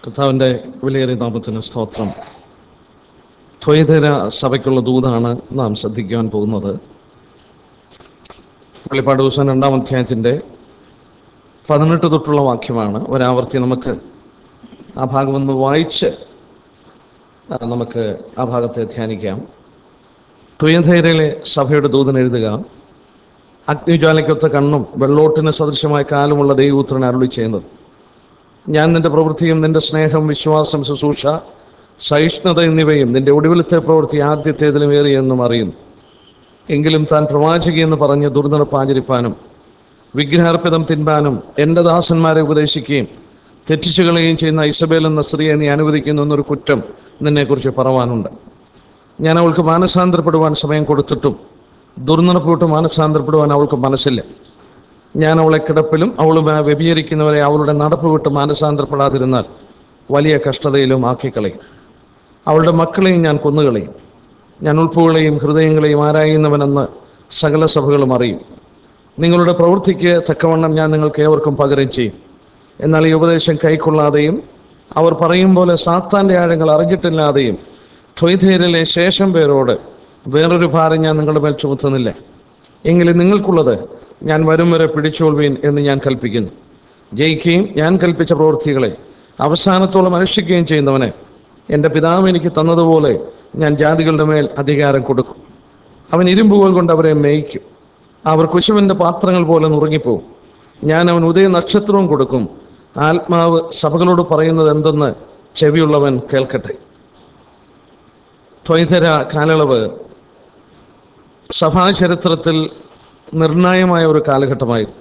കർത്താവിൻ്റെ വിലയേറിയ നാമത്തിന് സ്തോത്രം ത്വൈതര സഭയ്ക്കുള്ള ദൂതാണ് നാം ശ്രദ്ധിക്കുവാൻ പോകുന്നത് വെളിപ്പാട് ദിവസം രണ്ടാം അധ്യായത്തിൻ്റെ പതിനെട്ട് തൊട്ടുള്ള വാക്യമാണ് ഒരാവർത്തി നമുക്ക് ആ ഭാഗം ഒന്ന് വായിച്ച് ആ, നമുക്ക് ആ ഭാഗത്തെ ധ്യാനിക്കാം തുയധൈരയിലെ സഭയുടെ ദൂതൻ എഴുതുക അഗ്നിജ്വാലയ്ക്കൊത്ത കണ്ണും വെള്ളോട്ടിന് സദൃശമായ കാലുമുള്ള ദൈവപുത്രൻ അരുളി ചെയ്യുന്നത് ഞാൻ നിന്റെ പ്രവൃത്തിയും നിന്റെ സ്നേഹം വിശ്വാസം ശുശ്രൂഷ സഹിഷ്ണുത എന്നിവയും നിന്റെ ഒടുവിലത്തെ പ്രവൃത്തി ആദ്യത്തേതിലും ഏറിയെന്നും അറിയുന്നു എങ്കിലും താൻ പ്രവാചകി എന്ന് പറഞ്ഞ് ദുർനടപ്പ് ആചരിപ്പാനും വിഗ്രഹാർപ്പിതം തിൻപാനും എൻ്റെ ദാസന്മാരെ ഉപദേശിക്കുകയും തെറ്റിച്ചു കളയുകയും ചെയ്യുന്ന ഇസബേൽ എന്ന സ്ത്രീയെ നീ അനുവദിക്കുന്നു എന്നൊരു കുറ്റം നിന്നെക്കുറിച്ച് പറവാനുണ്ട് ഞാൻ അവൾക്ക് മാനസാന്തരപ്പെടുവാൻ സമയം കൊടുത്തിട്ടും ദുർനടപ്പോട്ട് മാനസാന്തരപ്പെടുവാൻ അവൾക്ക് മനസ്സില്ല ഞാൻ അവളെ കിടപ്പിലും അവളുമായി വ്യഭിചരിക്കുന്നവരെ അവളുടെ നടപ്പ് വിട്ട് മാനസാന്തരപ്പെടാതിരുന്നാൽ വലിയ കഷ്ടതയിലും ആക്കിക്കളയും അവളുടെ മക്കളെയും ഞാൻ കൊന്നുകളയും ഞാൻ ഉൾപ്പുകളെയും ഹൃദയങ്ങളെയും ആരായുന്നവനെന്ന് സകല സഭകളും അറിയും നിങ്ങളുടെ പ്രവൃത്തിക്ക് തക്കവണ്ണം ഞാൻ നിങ്ങൾക്ക് ഏവർക്കും പകരം ചെയ്യും എന്നാൽ ഈ ഉപദേശം കൈക്കൊള്ളാതെയും അവർ പറയും പോലെ സാത്താൻ്റെ ആഴങ്ങൾ അറിഞ്ഞിട്ടില്ലാതെയും ത്വൈധേരിലെ ശേഷം പേരോട് വേറൊരു ഭാരം ഞാൻ നിങ്ങളുടെ മേൽ ചുമത്തുന്നില്ല എങ്കിലും നിങ്ങൾക്കുള്ളത് ഞാൻ വരും വരെ പിടിച്ചോൾവീൻ എന്ന് ഞാൻ കൽപ്പിക്കുന്നു ജയിക്കുകയും ഞാൻ കൽപ്പിച്ച പ്രവൃത്തികളെ അവസാനത്തോളം അനുഷ്ഠിക്കുകയും ചെയ്യുന്നവനെ എൻ്റെ പിതാവ് എനിക്ക് തന്നതുപോലെ ഞാൻ ജാതികളുടെ മേൽ അധികാരം കൊടുക്കും അവൻ ഇരുമ്പുകൾ കൊണ്ട് അവരെ മേയ്ക്കും അവർ കുശുവിൻ്റെ പാത്രങ്ങൾ പോലെ നുറുങ്ങിപ്പോവും ഞാൻ അവൻ ഉദയ നക്ഷത്രവും കൊടുക്കും ആത്മാവ് സഭകളോട് പറയുന്നത് എന്തെന്ന് ചെവിയുള്ളവൻ കേൾക്കട്ടെ ത്വൈതര കാലയളവ് സഭാചരിത്രത്തിൽ നിർണായകമായ ഒരു കാലഘട്ടമായിരുന്നു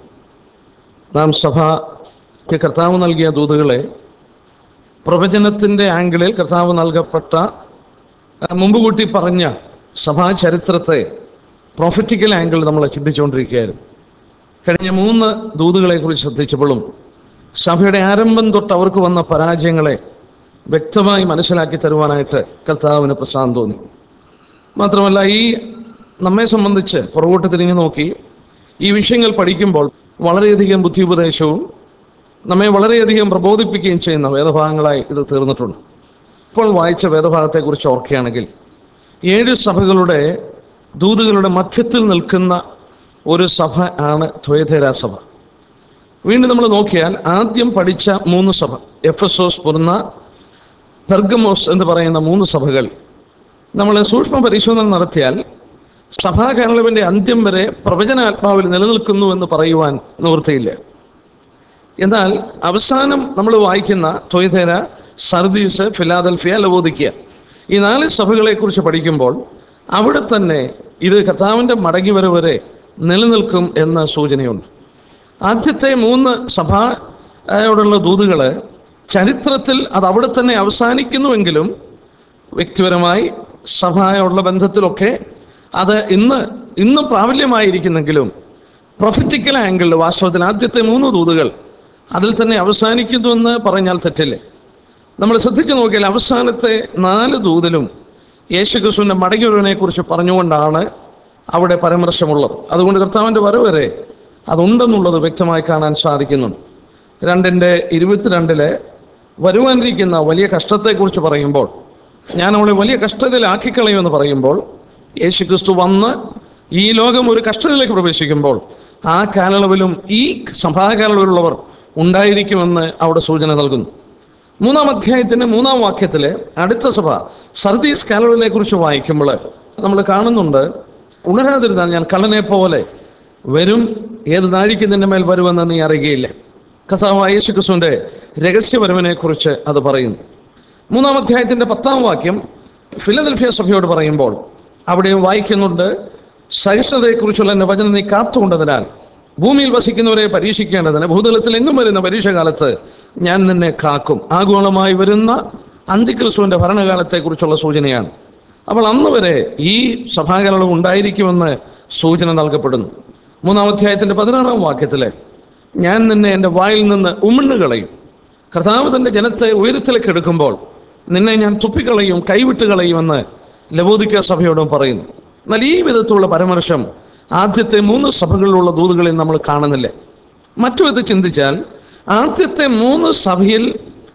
നാം സഭയ്ക്ക് കർത്താവ് നൽകിയ ദൂതുകളെ പ്രവചനത്തിൻ്റെ ആംഗിളിൽ കർത്താവ് നൽകപ്പെട്ട ആ, മുമ്പ് കൂട്ടി പറഞ്ഞ സഭാചരിത്രത്തെ പ്രൊഫറ്റിക്കൽ ആംഗിൾ നമ്മൾ ചിന്തിച്ചുകൊണ്ടിരിക്കുകയായിരുന്നു കഴിഞ്ഞ മൂന്ന് ദൂതുകളെ കുറിച്ച് ശ്രദ്ധിച്ചപ്പോഴും സഭയുടെ ആരംഭം തൊട്ട് അവർക്ക് വന്ന പരാജയങ്ങളെ വ്യക്തമായി മനസ്സിലാക്കി തരുവാനായിട്ട് കർത്താവിന് പ്രസാദം തോന്നി മാത്രമല്ല ഈ നമ്മെ സംബന്ധിച്ച് പുറകോട്ട് തിരിഞ്ഞു നോക്കി ഈ വിഷയങ്ങൾ പഠിക്കുമ്പോൾ വളരെയധികം ബുദ്ധിയുപദേശവും നമ്മെ വളരെയധികം പ്രബോധിപ്പിക്കുകയും ചെയ്യുന്ന വേദഭാഗങ്ങളായി ഇത് തീർന്നിട്ടുണ്ട് ഇപ്പോൾ വായിച്ച വേദഭാഗത്തെക്കുറിച്ച് ഓർക്കുകയാണെങ്കിൽ ഏഴ് സഭകളുടെ ദൂതുകളുടെ മധ്യത്തിൽ നിൽക്കുന്ന ഒരു സഭ ആണ് ദ്വൈതര സഭ വീണ്ടും നമ്മൾ നോക്കിയാൽ ആദ്യം പഠിച്ച മൂന്ന് സഭ എഫ് എസ് ഓസ് പുറന്ന പെർഗമോസ് എന്ന് പറയുന്ന മൂന്ന് സഭകൾ നമ്മൾ സൂക്ഷ്മ പരിശോധന നടത്തിയാൽ സഭാകാലവിൻ്റെ അന്ത്യം വരെ പ്രവചനാത്മാവിൽ നിലനിൽക്കുന്നു എന്ന് പറയുവാൻ നിവൃത്തിയില്ല എന്നാൽ അവസാനം നമ്മൾ വായിക്കുന്ന തൊയ്തേര സർദീസ് ഫിലാദൽഫിയ ലവോദിക്ക ഈ നാല് സഭകളെക്കുറിച്ച് പഠിക്കുമ്പോൾ അവിടെ തന്നെ ഇത് കർത്താവിൻ്റെ മടങ്ങി വരെ വരെ നിലനിൽക്കും എന്ന സൂചനയുണ്ട് ആദ്യത്തെ മൂന്ന് സഭയോടുള്ള ദൂതുകൾ ചരിത്രത്തിൽ അത് അവിടെ തന്നെ അവസാനിക്കുന്നുവെങ്കിലും വ്യക്തിപരമായി സഭയോടുള്ള ബന്ധത്തിലൊക്കെ അത് ഇന്ന് ഇന്ന് പ്രാബല്യമായിരിക്കുന്നെങ്കിലും പ്രൊഫറ്റിക്കൽ ആംഗിളിൽ വാസ്തവത്തിൽ ആദ്യത്തെ മൂന്ന് ദൂതുകൾ അതിൽ തന്നെ അവസാനിക്കുന്നുവെന്ന് പറഞ്ഞാൽ തെറ്റില്ലേ നമ്മൾ ശ്രദ്ധിച്ചു നോക്കിയാൽ അവസാനത്തെ നാല് ദൂതിലും യേശു ക്രിസ്തുവിൻ്റെ മടങ്ങിവരവിനെ കുറിച്ച് പറഞ്ഞുകൊണ്ടാണ് അവിടെ പരാമർശമുള്ളത് അതുകൊണ്ട് കർത്താവിൻ്റെ വരവ് വരെ അതുണ്ടെന്നുള്ളത് വ്യക്തമായി കാണാൻ സാധിക്കുന്നുണ്ട് രണ്ടിൻ്റെ ഇരുപത്തിരണ്ടിലെ വരുവാനിരിക്കുന്ന വലിയ കഷ്ടത്തെക്കുറിച്ച് പറയുമ്പോൾ ഞാൻ അവളെ വലിയ കഷ്ടതയിലാക്കിക്കളയുമെന്ന് പറയുമ്പോൾ യേശു ക്രിസ്തു വന്ന് ഈ ലോകം ഒരു കഷ്ടതയിലേക്ക് പ്രവേശിക്കുമ്പോൾ ആ കാലയളവിലും ഈ സഭാകാലയളവിലുള്ളവർ ഉണ്ടായിരിക്കുമെന്ന് അവിടെ സൂചന നൽകുന്നു മൂന്നാം അധ്യായത്തിന്റെ മൂന്നാം വാക്യത്തിലെ അടുത്ത സഭ സർദീസ് കാലയളവിനെ കുറിച്ച് വായിക്കുമ്പോൾ നമ്മൾ കാണുന്നുണ്ട് ഉണരാതിരുന്നാൽ ഞാൻ കള്ളനെ പോലെ വരും ഏത് നാഴിക്ക് നിന്റെ മേൽ വരുമെന്ന് നീ അറിയുകയില്ല കഥാവായ യേശു ക്രിസ്തുവിന്റെ രഹസ്യവരവിനെ കുറിച്ച് അത് പറയുന്നു മൂന്നാം അധ്യായത്തിന്റെ പത്താം വാക്യം ഫിലദൽഫിയ സഭയോട് പറയുമ്പോൾ അവിടെയും വായിക്കുന്നുണ്ട് സഹിഷ്ണുതയെക്കുറിച്ചുള്ള എൻ്റെ വചനം നീ കാത്തുകൊണ്ടതിനാൽ ഭൂമിയിൽ വസിക്കുന്നവരെ പരീക്ഷിക്കേണ്ടതിന് ഭൂതലത്തിൽ എങ്ങും വരുന്ന പരീക്ഷകാലത്ത് ഞാൻ നിന്നെ കാക്കും ആഗോളമായി വരുന്ന അന്തിക്രിസ്തുവിന്റെ ഭരണകാലത്തെക്കുറിച്ചുള്ള സൂചനയാണ് അപ്പോൾ അന്ന് വരെ ഈ സഭാകാലം ഉണ്ടായിരിക്കുമെന്ന് സൂചന നൽകപ്പെടുന്നു മൂന്നാം അധ്യായത്തിന്റെ പതിനാറാം വാക്യത്തിലെ ഞാൻ നിന്നെ എൻ്റെ വായിൽ നിന്ന് ഉമിണ്ണു കളയും കർത്താവ് തന്റെ ജനത്തെ ഉയരത്തിലേക്ക് എടുക്കുമ്പോൾ നിന്നെ ഞാൻ തുപ്പിക്കളയും കൈവിട്ട് കളയുമെന്ന് ലബോദിക്ക സഭയോടും പറയുന്നു എന്നാൽ ഈ വിധത്തിലുള്ള പരാമർശം ആദ്യത്തെ മൂന്ന് സഭകളിലുള്ള ദൂതുകളിൽ നമ്മൾ കാണുന്നില്ല മറ്റു വിധത്തിൽ ചിന്തിച്ചാൽ ആദ്യത്തെ മൂന്ന് സഭയിൽ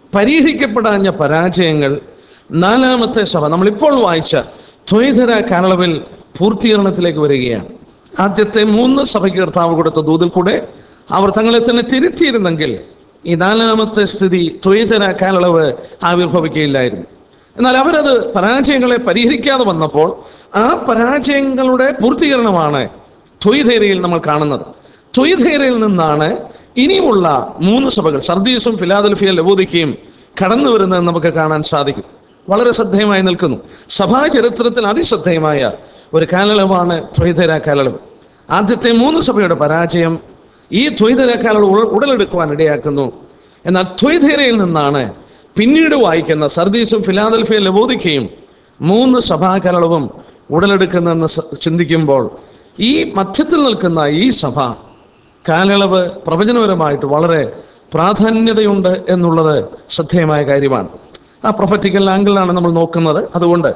പരിഹരിക്കപ്പെടാഞ്ഞ പരാജയങ്ങൾ നാലാമത്തെ സഭ നമ്മളിപ്പോൾ വായിച്ച ദ്വൈതര കാലളവിൽ പൂർത്തീകരണത്തിലേക്ക് വരികയാണ് ആദ്യത്തെ മൂന്ന് സഭയ്ക്ക് കർത്താവ് കൊടുത്ത ദൂതിൽ കൂടെ അവർ തങ്ങളെ തന്നെ തിരുത്തിയിരുന്നെങ്കിൽ ഈ നാലാമത്തെ സ്ഥിതി ദ്വൈതര കാലളവ് ആവിർഭവിക്കുകയില്ലായിരുന്നു എന്നാൽ അവരത് പരാജയങ്ങളെ പരിഹരിക്കാതെ വന്നപ്പോൾ ആ പരാജയങ്ങളുടെ പൂർത്തീകരണമാണ് ത്വയ്തേരയിൽ നമ്മൾ കാണുന്നത് ത്വയ്തേരയിൽ നിന്നാണ് ഇനിയുള്ള മൂന്ന് സഭകൾ സർദീസും ഫിലാദൽഫിയ ലബോദിക്കയും കടന്നു വരുന്നത് നമുക്ക് കാണാൻ സാധിക്കും വളരെ ശ്രദ്ധേയമായി നിൽക്കുന്നു സഭാ ചരിത്രത്തിൽ അതിശ്രദ്ധേയമായ ഒരു കാലളവാണ് ത്വയ്തര കാലളവ് ആദ്യത്തെ മൂന്ന് സഭയുടെ പരാജയം ഈ ദ്വൈതര കാലളവ് ഉടലെടുക്കുവാൻ ഇടയാക്കുന്നു എന്നാൽ ദ്വൈതരയിൽ നിന്നാണ് പിന്നീട് വായിക്കുന്ന സർദീസും ഫിലാദൽഫിയ ലബോദിക്കയും മൂന്ന് സഭാകലളവും ഉടലെടുക്കുന്നെന്ന് സ- ചിന്തിക്കുമ്പോൾ ഈ മധ്യത്തിൽ നിൽക്കുന്ന ഈ സഭ കാലയളവ് പ്രവചനപരമായിട്ട് വളരെ പ്രാധാന്യതയുണ്ട് എന്നുള്ളത് ശ്രദ്ധേയമായ കാര്യമാണ് ആ പ്രൊഫറ്റിക്കൽ ആംഗിളിലാണ് നമ്മൾ നോക്കുന്നത് അതുകൊണ്ട്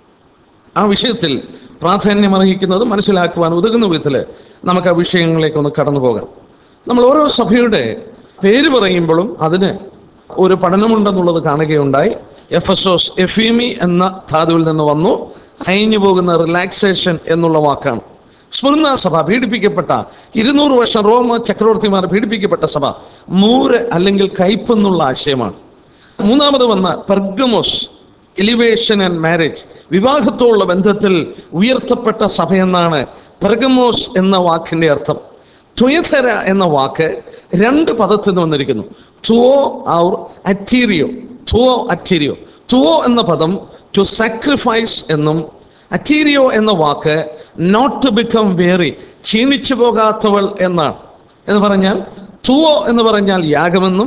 ആ വിഷയത്തിൽ പ്രാധാന്യം അർഹിക്കുന്നത് മനസ്സിലാക്കുവാൻ ഉതകുന്ന വിധത്തിൽ നമുക്ക് ആ വിഷയങ്ങളിലേക്ക് ഒന്ന് കടന്നു പോകാം നമ്മൾ ഓരോ സഭയുടെ പേര് പറയുമ്പോഴും അതിന് ഒരു പഠനമുണ്ടെന്നുള്ളത് കാണുകയുണ്ടായി എഫ് എസ് ഓസ് എഫീമി എന്ന ധാതുവിൽ നിന്ന് വന്നു അയഞ്ഞു പോകുന്ന റിലാക്സേഷൻ എന്നുള്ള വാക്കാണ് സ്മൃണ സഭ പീഡിപ്പിക്കപ്പെട്ട ഇരുന്നൂറ് വർഷം റോമ ചക്രവർത്തിമാർ പീഡിപ്പിക്കപ്പെട്ട സഭ മൂര് അല്ലെങ്കിൽ കയ്പ് എന്നുള്ള ആശയമാണ് മൂന്നാമത് വന്ന പെർഗമോസ് എലിവേഷൻ ആൻഡ് മാരേജ് വിവാഹത്തോടുള്ള ബന്ധത്തിൽ ഉയർത്തപ്പെട്ട സഭ എന്നാണ് പെർഗമോസ് എന്ന വാക്കിന്റെ അർത്ഥം ത്വയധര എന്ന വാക്ക് രണ്ട് പദത്തിൽ നിന്ന് വന്നിരിക്കുന്നു തുവോ ഔർ അറ്റീരിയോ തുവോ അറ്റീരിയോ തുവോ എന്ന പദം ടു സാക്രിഫൈസ് എന്നും അറ്റീരിയോ എന്ന വാക്ക് നോട്ട് ടു ബിക്കം വേറി ക്ഷീണിച്ചു പോകാത്തവൾ എന്നാണ് എന്ന് പറഞ്ഞാൽ തുവോ എന്ന് പറഞ്ഞാൽ യാഗമെന്നും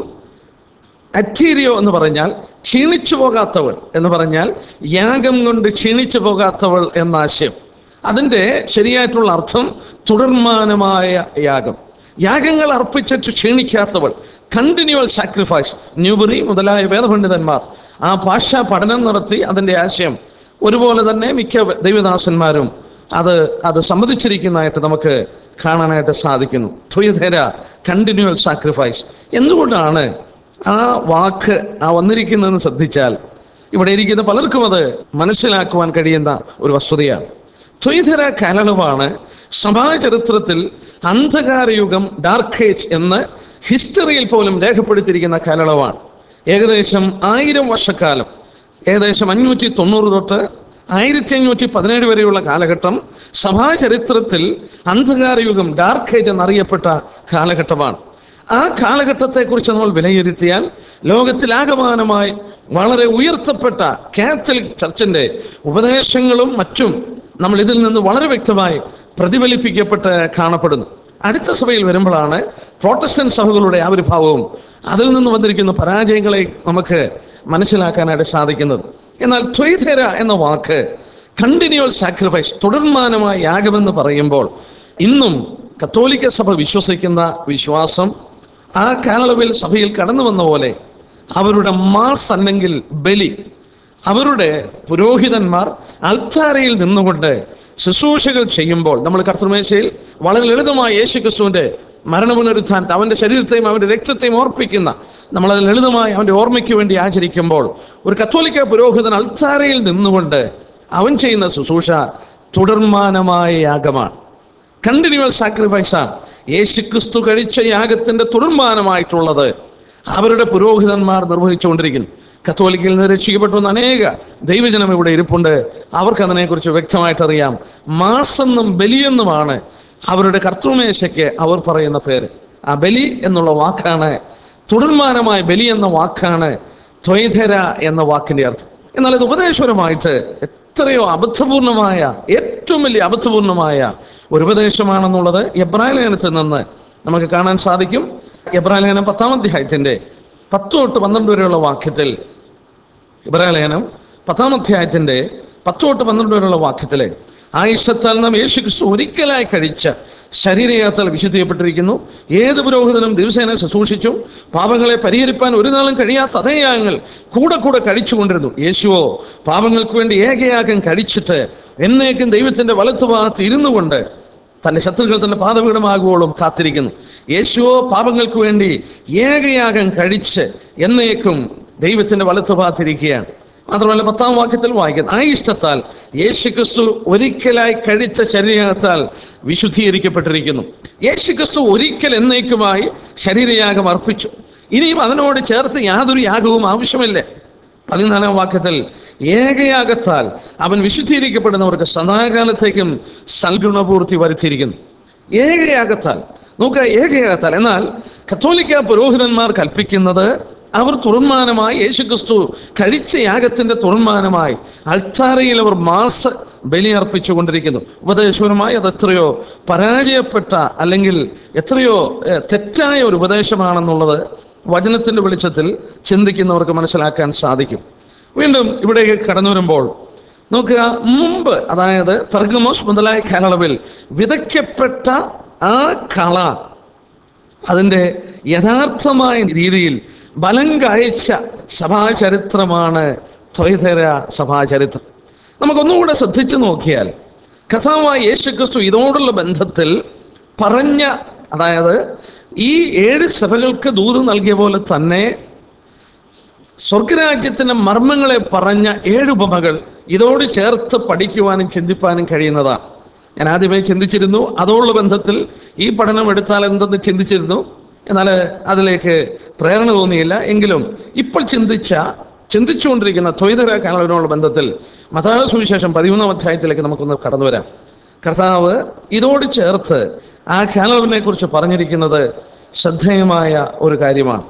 അറ്റീരിയോ എന്ന് പറഞ്ഞാൽ ക്ഷീണിച്ചു പോകാത്തവൾ എന്ന് പറഞ്ഞാൽ യാഗം കൊണ്ട് ക്ഷീണിച്ചു പോകാത്തവൾ എന്ന ആശയം അതിൻ്റെ ശരിയായിട്ടുള്ള അർത്ഥം തുടർമാനമായ യാഗം യാഗങ്ങൾ അർപ്പിച്ചിട്ട് ക്ഷീണിക്കാത്തവൾ കണ്ടിന്യൂവൽ സാക്രിഫൈസ് ന്യൂബറി മുതലായ വേദപണ്ഡിതന്മാർ ആ ഭാഷാ പഠനം നടത്തി അതിൻ്റെ ആശയം ഒരുപോലെ തന്നെ മിക്ക ദൈവദാസന്മാരും അത് അത് സമ്മതിച്ചിരിക്കുന്നതായിട്ട് നമുക്ക് കാണാനായിട്ട് സാധിക്കുന്നു ത്വയധര കണ്ടിന്യൂവൽ സാക്രിഫൈസ് എന്തുകൊണ്ടാണ് ആ വാക്ക് ആ വന്നിരിക്കുന്നതെന്ന് ശ്രദ്ധിച്ചാൽ ഇവിടെ ഇരിക്കുന്ന പലർക്കും അത് മനസ്സിലാക്കുവാൻ കഴിയുന്ന ഒരു വസ്തുതയാണ് ത്വൈതര കാലളവാണ് സഭാചരിത്രത്തിൽ അന്ധകാരയുഗം ഡാർക്ക് ഏജ് എന്ന് ഹിസ്റ്ററിയിൽ പോലും രേഖപ്പെടുത്തിയിരിക്കുന്ന കാലളവാണ് ഏകദേശം ആയിരം വർഷക്കാലം ഏകദേശം അഞ്ഞൂറ്റി തൊണ്ണൂറ് തൊട്ട് ആയിരത്തി അഞ്ഞൂറ്റി പതിനേഴ് വരെയുള്ള കാലഘട്ടം സഭാചരിത്രത്തിൽ അന്ധകാരയുഗം ഡാർക്ക് ഏജ് എന്നറിയപ്പെട്ട കാലഘട്ടമാണ് ആ കാലഘട്ടത്തെക്കുറിച്ച് നമ്മൾ വിലയിരുത്തിയാൽ ലോകത്തിലാകമാനമായി വളരെ ഉയർത്തപ്പെട്ട കാത്തലിക് ചർച്ചിന്റെ ഉപദേശങ്ങളും മറ്റും നമ്മൾ ഇതിൽ നിന്ന് വളരെ വ്യക്തമായി പ്രതിഫലിപ്പിക്കപ്പെട്ട് കാണപ്പെടുന്നു അടുത്ത സഭയിൽ വരുമ്പോഴാണ് പ്രോട്ടസ്റ്റന്റ് സഭകളുടെ ആവിർഭാവവും അതിൽ നിന്ന് വന്നിരിക്കുന്ന പരാജയങ്ങളെ നമുക്ക് മനസ്സിലാക്കാനായിട്ട് സാധിക്കുന്നത് എന്നാൽ ത്വൈതര എന്ന വാക്ക് കണ്ടിന്യൂവൽ സാക്രിഫൈസ് തുടർമാനമായ യാഗമെന്ന് പറയുമ്പോൾ ഇന്നും കത്തോലിക്ക സഭ വിശ്വസിക്കുന്ന വിശ്വാസം ആ കാലയളവിൽ സഭയിൽ കടന്നു വന്ന പോലെ അവരുടെ മാസ് അല്ലെങ്കിൽ ബലി അവരുടെ പുരോഹിതന്മാർ അൽത്താരയിൽ നിന്നുകൊണ്ട് ശുശ്രൂഷകൾ ചെയ്യുമ്പോൾ നമ്മൾ കർത്തൃമേശയിൽ വളരെ ലളിതമായി യേശു ക്രിസ്തുവിന്റെ മരണപുനരുത്ഥാനത്തെ അവന്റെ ശരീരത്തെയും അവന്റെ രക്തത്തെയും ഓർപ്പിക്കുന്ന നമ്മളത് ലളിതമായി അവന്റെ ഓർമ്മയ്ക്ക് വേണ്ടി ആചരിക്കുമ്പോൾ ഒരു കത്തോലിക്ക പുരോഹിതൻ അൽത്താരയിൽ നിന്നുകൊണ്ട് അവൻ ചെയ്യുന്ന ശുശ്രൂഷ തുടർമാനമായ യാഗമാണ് കണ്ടിന്യൂവൽ സാക്രിഫൈസാണ് യേശു ക്രിസ്തു കഴിച്ച യാഗത്തിന്റെ തുടർമാനമായിട്ടുള്ളത് അവരുടെ പുരോഹിതന്മാർ നിർവഹിച്ചുകൊണ്ടിരിക്കുന്നു കത്തോലിക്കയിൽ നിന്ന് രക്ഷിക്കപ്പെട്ടു അനേക ദൈവജനം ഇവിടെ ഇരിപ്പുണ്ട് അവർക്ക് അതിനെക്കുറിച്ച് വ്യക്തമായിട്ട് അറിയാം മാസെന്നും ബലിയെന്നുമാണ് അവരുടെ കർത്തൃമേശയ്ക്ക് അവർ പറയുന്ന പേര് ആ ബലി എന്നുള്ള വാക്കാണ് തുടർമാനമായ ബലി എന്ന വാക്കാണ് ത്വൈധര എന്ന വാക്കിന്റെ അർത്ഥം എന്നാൽ ഇത് ഉപദേശപരമായിട്ട് എത്രയോ അബദ്ധപൂർണമായ ഏറ്റവും വലിയ അബദ്ധപൂർണമായ ഒരു ഉപദേശമാണെന്നുള്ളത് എബ്രാഹിം ലേഖനത്തിൽ നിന്ന് നമുക്ക് കാണാൻ സാധിക്കും എബ്രാഹിം ലേഖനം പത്താം അധ്യായത്തിന്റെ പത്ത് തൊട്ട് പന്ത്രണ്ട് വരെയുള്ള വാക്യത്തിൽ ഇബ്രാഹിം ലേഖനം പത്താം അധ്യായത്തിന്റെ പത്ത് തൊട്ട് പന്ത്രണ്ട് വരെയുള്ള വാക്യത്തില് ആയിഷത്താൽ നാം യേശു ക്രിസ്തു ഒരിക്കലായി കഴിച്ച ശരീരയാത്രകൾ വിശുദ്ധീയപ്പെട്ടിരിക്കുന്നു ഏത് പുരോഹിതനും ദിവസേന ശുശ്രൂഷിച്ചു പാപങ്ങളെ പരിഹരിപ്പാൻ ഒരു നാളും കഴിയാത്ത അതേ യാഗങ്ങൾ കൂടെ കൂടെ കഴിച്ചുകൊണ്ടിരുന്നു യേശുവോ പാപങ്ങൾക്ക് വേണ്ടി ഏകയാഗം കഴിച്ചിട്ട് എന്നേക്കും ദൈവത്തിന്റെ വലത്തുഭാഗത്ത് ഇരുന്നു കൊണ്ട് തന്റെ ശത്രുക്കൾ തന്റെ പാതപീഠമാകുവോളും കാത്തിരിക്കുന്നു യേശുവോ പാപങ്ങൾക്ക് വേണ്ടി ഏകയാഗം കഴിച്ച് എന്നേക്കും ദൈവത്തിന്റെ വലത്ത് ഭാഗത്തിരിക്കുകയാണ് മാത്രമല്ല പത്താം വാക്യത്തിൽ വായിക്കുന്നത് ആ ഇഷ്ടത്താൽ യേശുക്രിസ്തു ഒരിക്കലായി കഴിച്ച ശരീരത്താൽ വിശുദ്ധീകരിക്കപ്പെട്ടിരിക്കുന്നു യേശുക്രിസ്തു ഒരിക്കൽ എന്നേക്കുമായി ശരീരയാഗം അർപ്പിച്ചു ഇനിയും അതിനോട് ചേർത്ത് യാതൊരു യാഗവും ആവശ്യമില്ല പതിനാലാം വാക്യത്തിൽ ഏകയാഗത്താൽ അവൻ വിശുദ്ധീകരിക്കപ്പെടുന്നവർക്ക് സദാകാലത്തേക്കും സൽഗുണപൂർത്തി വരുത്തിയിരിക്കുന്നു ഏകയാഗത്താൽ നോക്കുക ഏകയാഗത്താൽ എന്നാൽ കത്തോലിക്ക പുരോഹിതന്മാർ കൽപ്പിക്കുന്നത് അവർ തുറന്മാനമായി യേശുക്രിസ്തു കഴിച്ച യാഗത്തിന്റെ തുറന്മാനമായി അൾത്താരയിൽ അവർ മാസ ബലി അർപ്പിച്ചുകൊണ്ടിരിക്കുന്നു ഉപദേശപരമായി അത് എത്രയോ പരാജയപ്പെട്ട അല്ലെങ്കിൽ എത്രയോ ഏഹ്, തെറ്റായ ഒരു ഉപദേശമാണെന്നുള്ളത് വചനത്തിന്റെ വെളിച്ചത്തിൽ ചിന്തിക്കുന്നവർക്ക് മനസ്സിലാക്കാൻ സാധിക്കും വീണ്ടും ഇവിടേക്ക് കടന്നു വരുമ്പോൾ നോക്കുക മുമ്പ് അതായത് പെർഗമോസ് മുതലായ കാലയളവിൽ വിതയ്ക്കപ്പെട്ട ആ കള അതിൻ്റെ യഥാർത്ഥമായ രീതിയിൽ ബലം കായച്ച സഭാചരിത്രമാണ് ത്വൈതര സഭാചരിത്രം നമുക്കൊന്നുകൂടെ ശ്രദ്ധിച്ചു നോക്കിയാൽ കഥാവായ യേശുക്രിസ്തു ഇതോടുള്ള ബന്ധത്തിൽ പറഞ്ഞ അതായത് ഈ ഏഴ് സഭകൾക്ക് ദൂത് നൽകിയ പോലെ തന്നെ സ്വർഗരാജ്യത്തിന്റെ മർമ്മങ്ങളെ പറഞ്ഞ ഏഴ് ഉപമകൾ ഇതോട് ചേർത്ത് പഠിക്കുവാനും ചിന്തിപ്പാനും കഴിയുന്നതാണ് ഞാൻ ആദ്യമേ ചിന്തിച്ചിരുന്നു അതോടുള്ള ബന്ധത്തിൽ ഈ പഠനം എടുത്താൽ എന്തെന്ന് ചിന്തിച്ചിരുന്നു എന്നാൽ അതിലേക്ക് പ്രേരണ തോന്നിയില്ല എങ്കിലും ഇപ്പോൾ ചിന്തിച്ച ചിന്തിച്ചുകൊണ്ടിരിക്കുന്ന ത്വൈതര കാലവിനോടുള്ള ബന്ധത്തിൽ മതാള സുവിശേഷം പതിമൂന്നാം അധ്യായത്തിലേക്ക് നമുക്കൊന്ന് കടന്നു വരാം കർത്താവ് ഇതോട് ചേർത്ത് ആ കാലവിനെ കുറിച്ച് പറഞ്ഞിരിക്കുന്നത് ശ്രദ്ധേയമായ ഒരു കാര്യമാണ്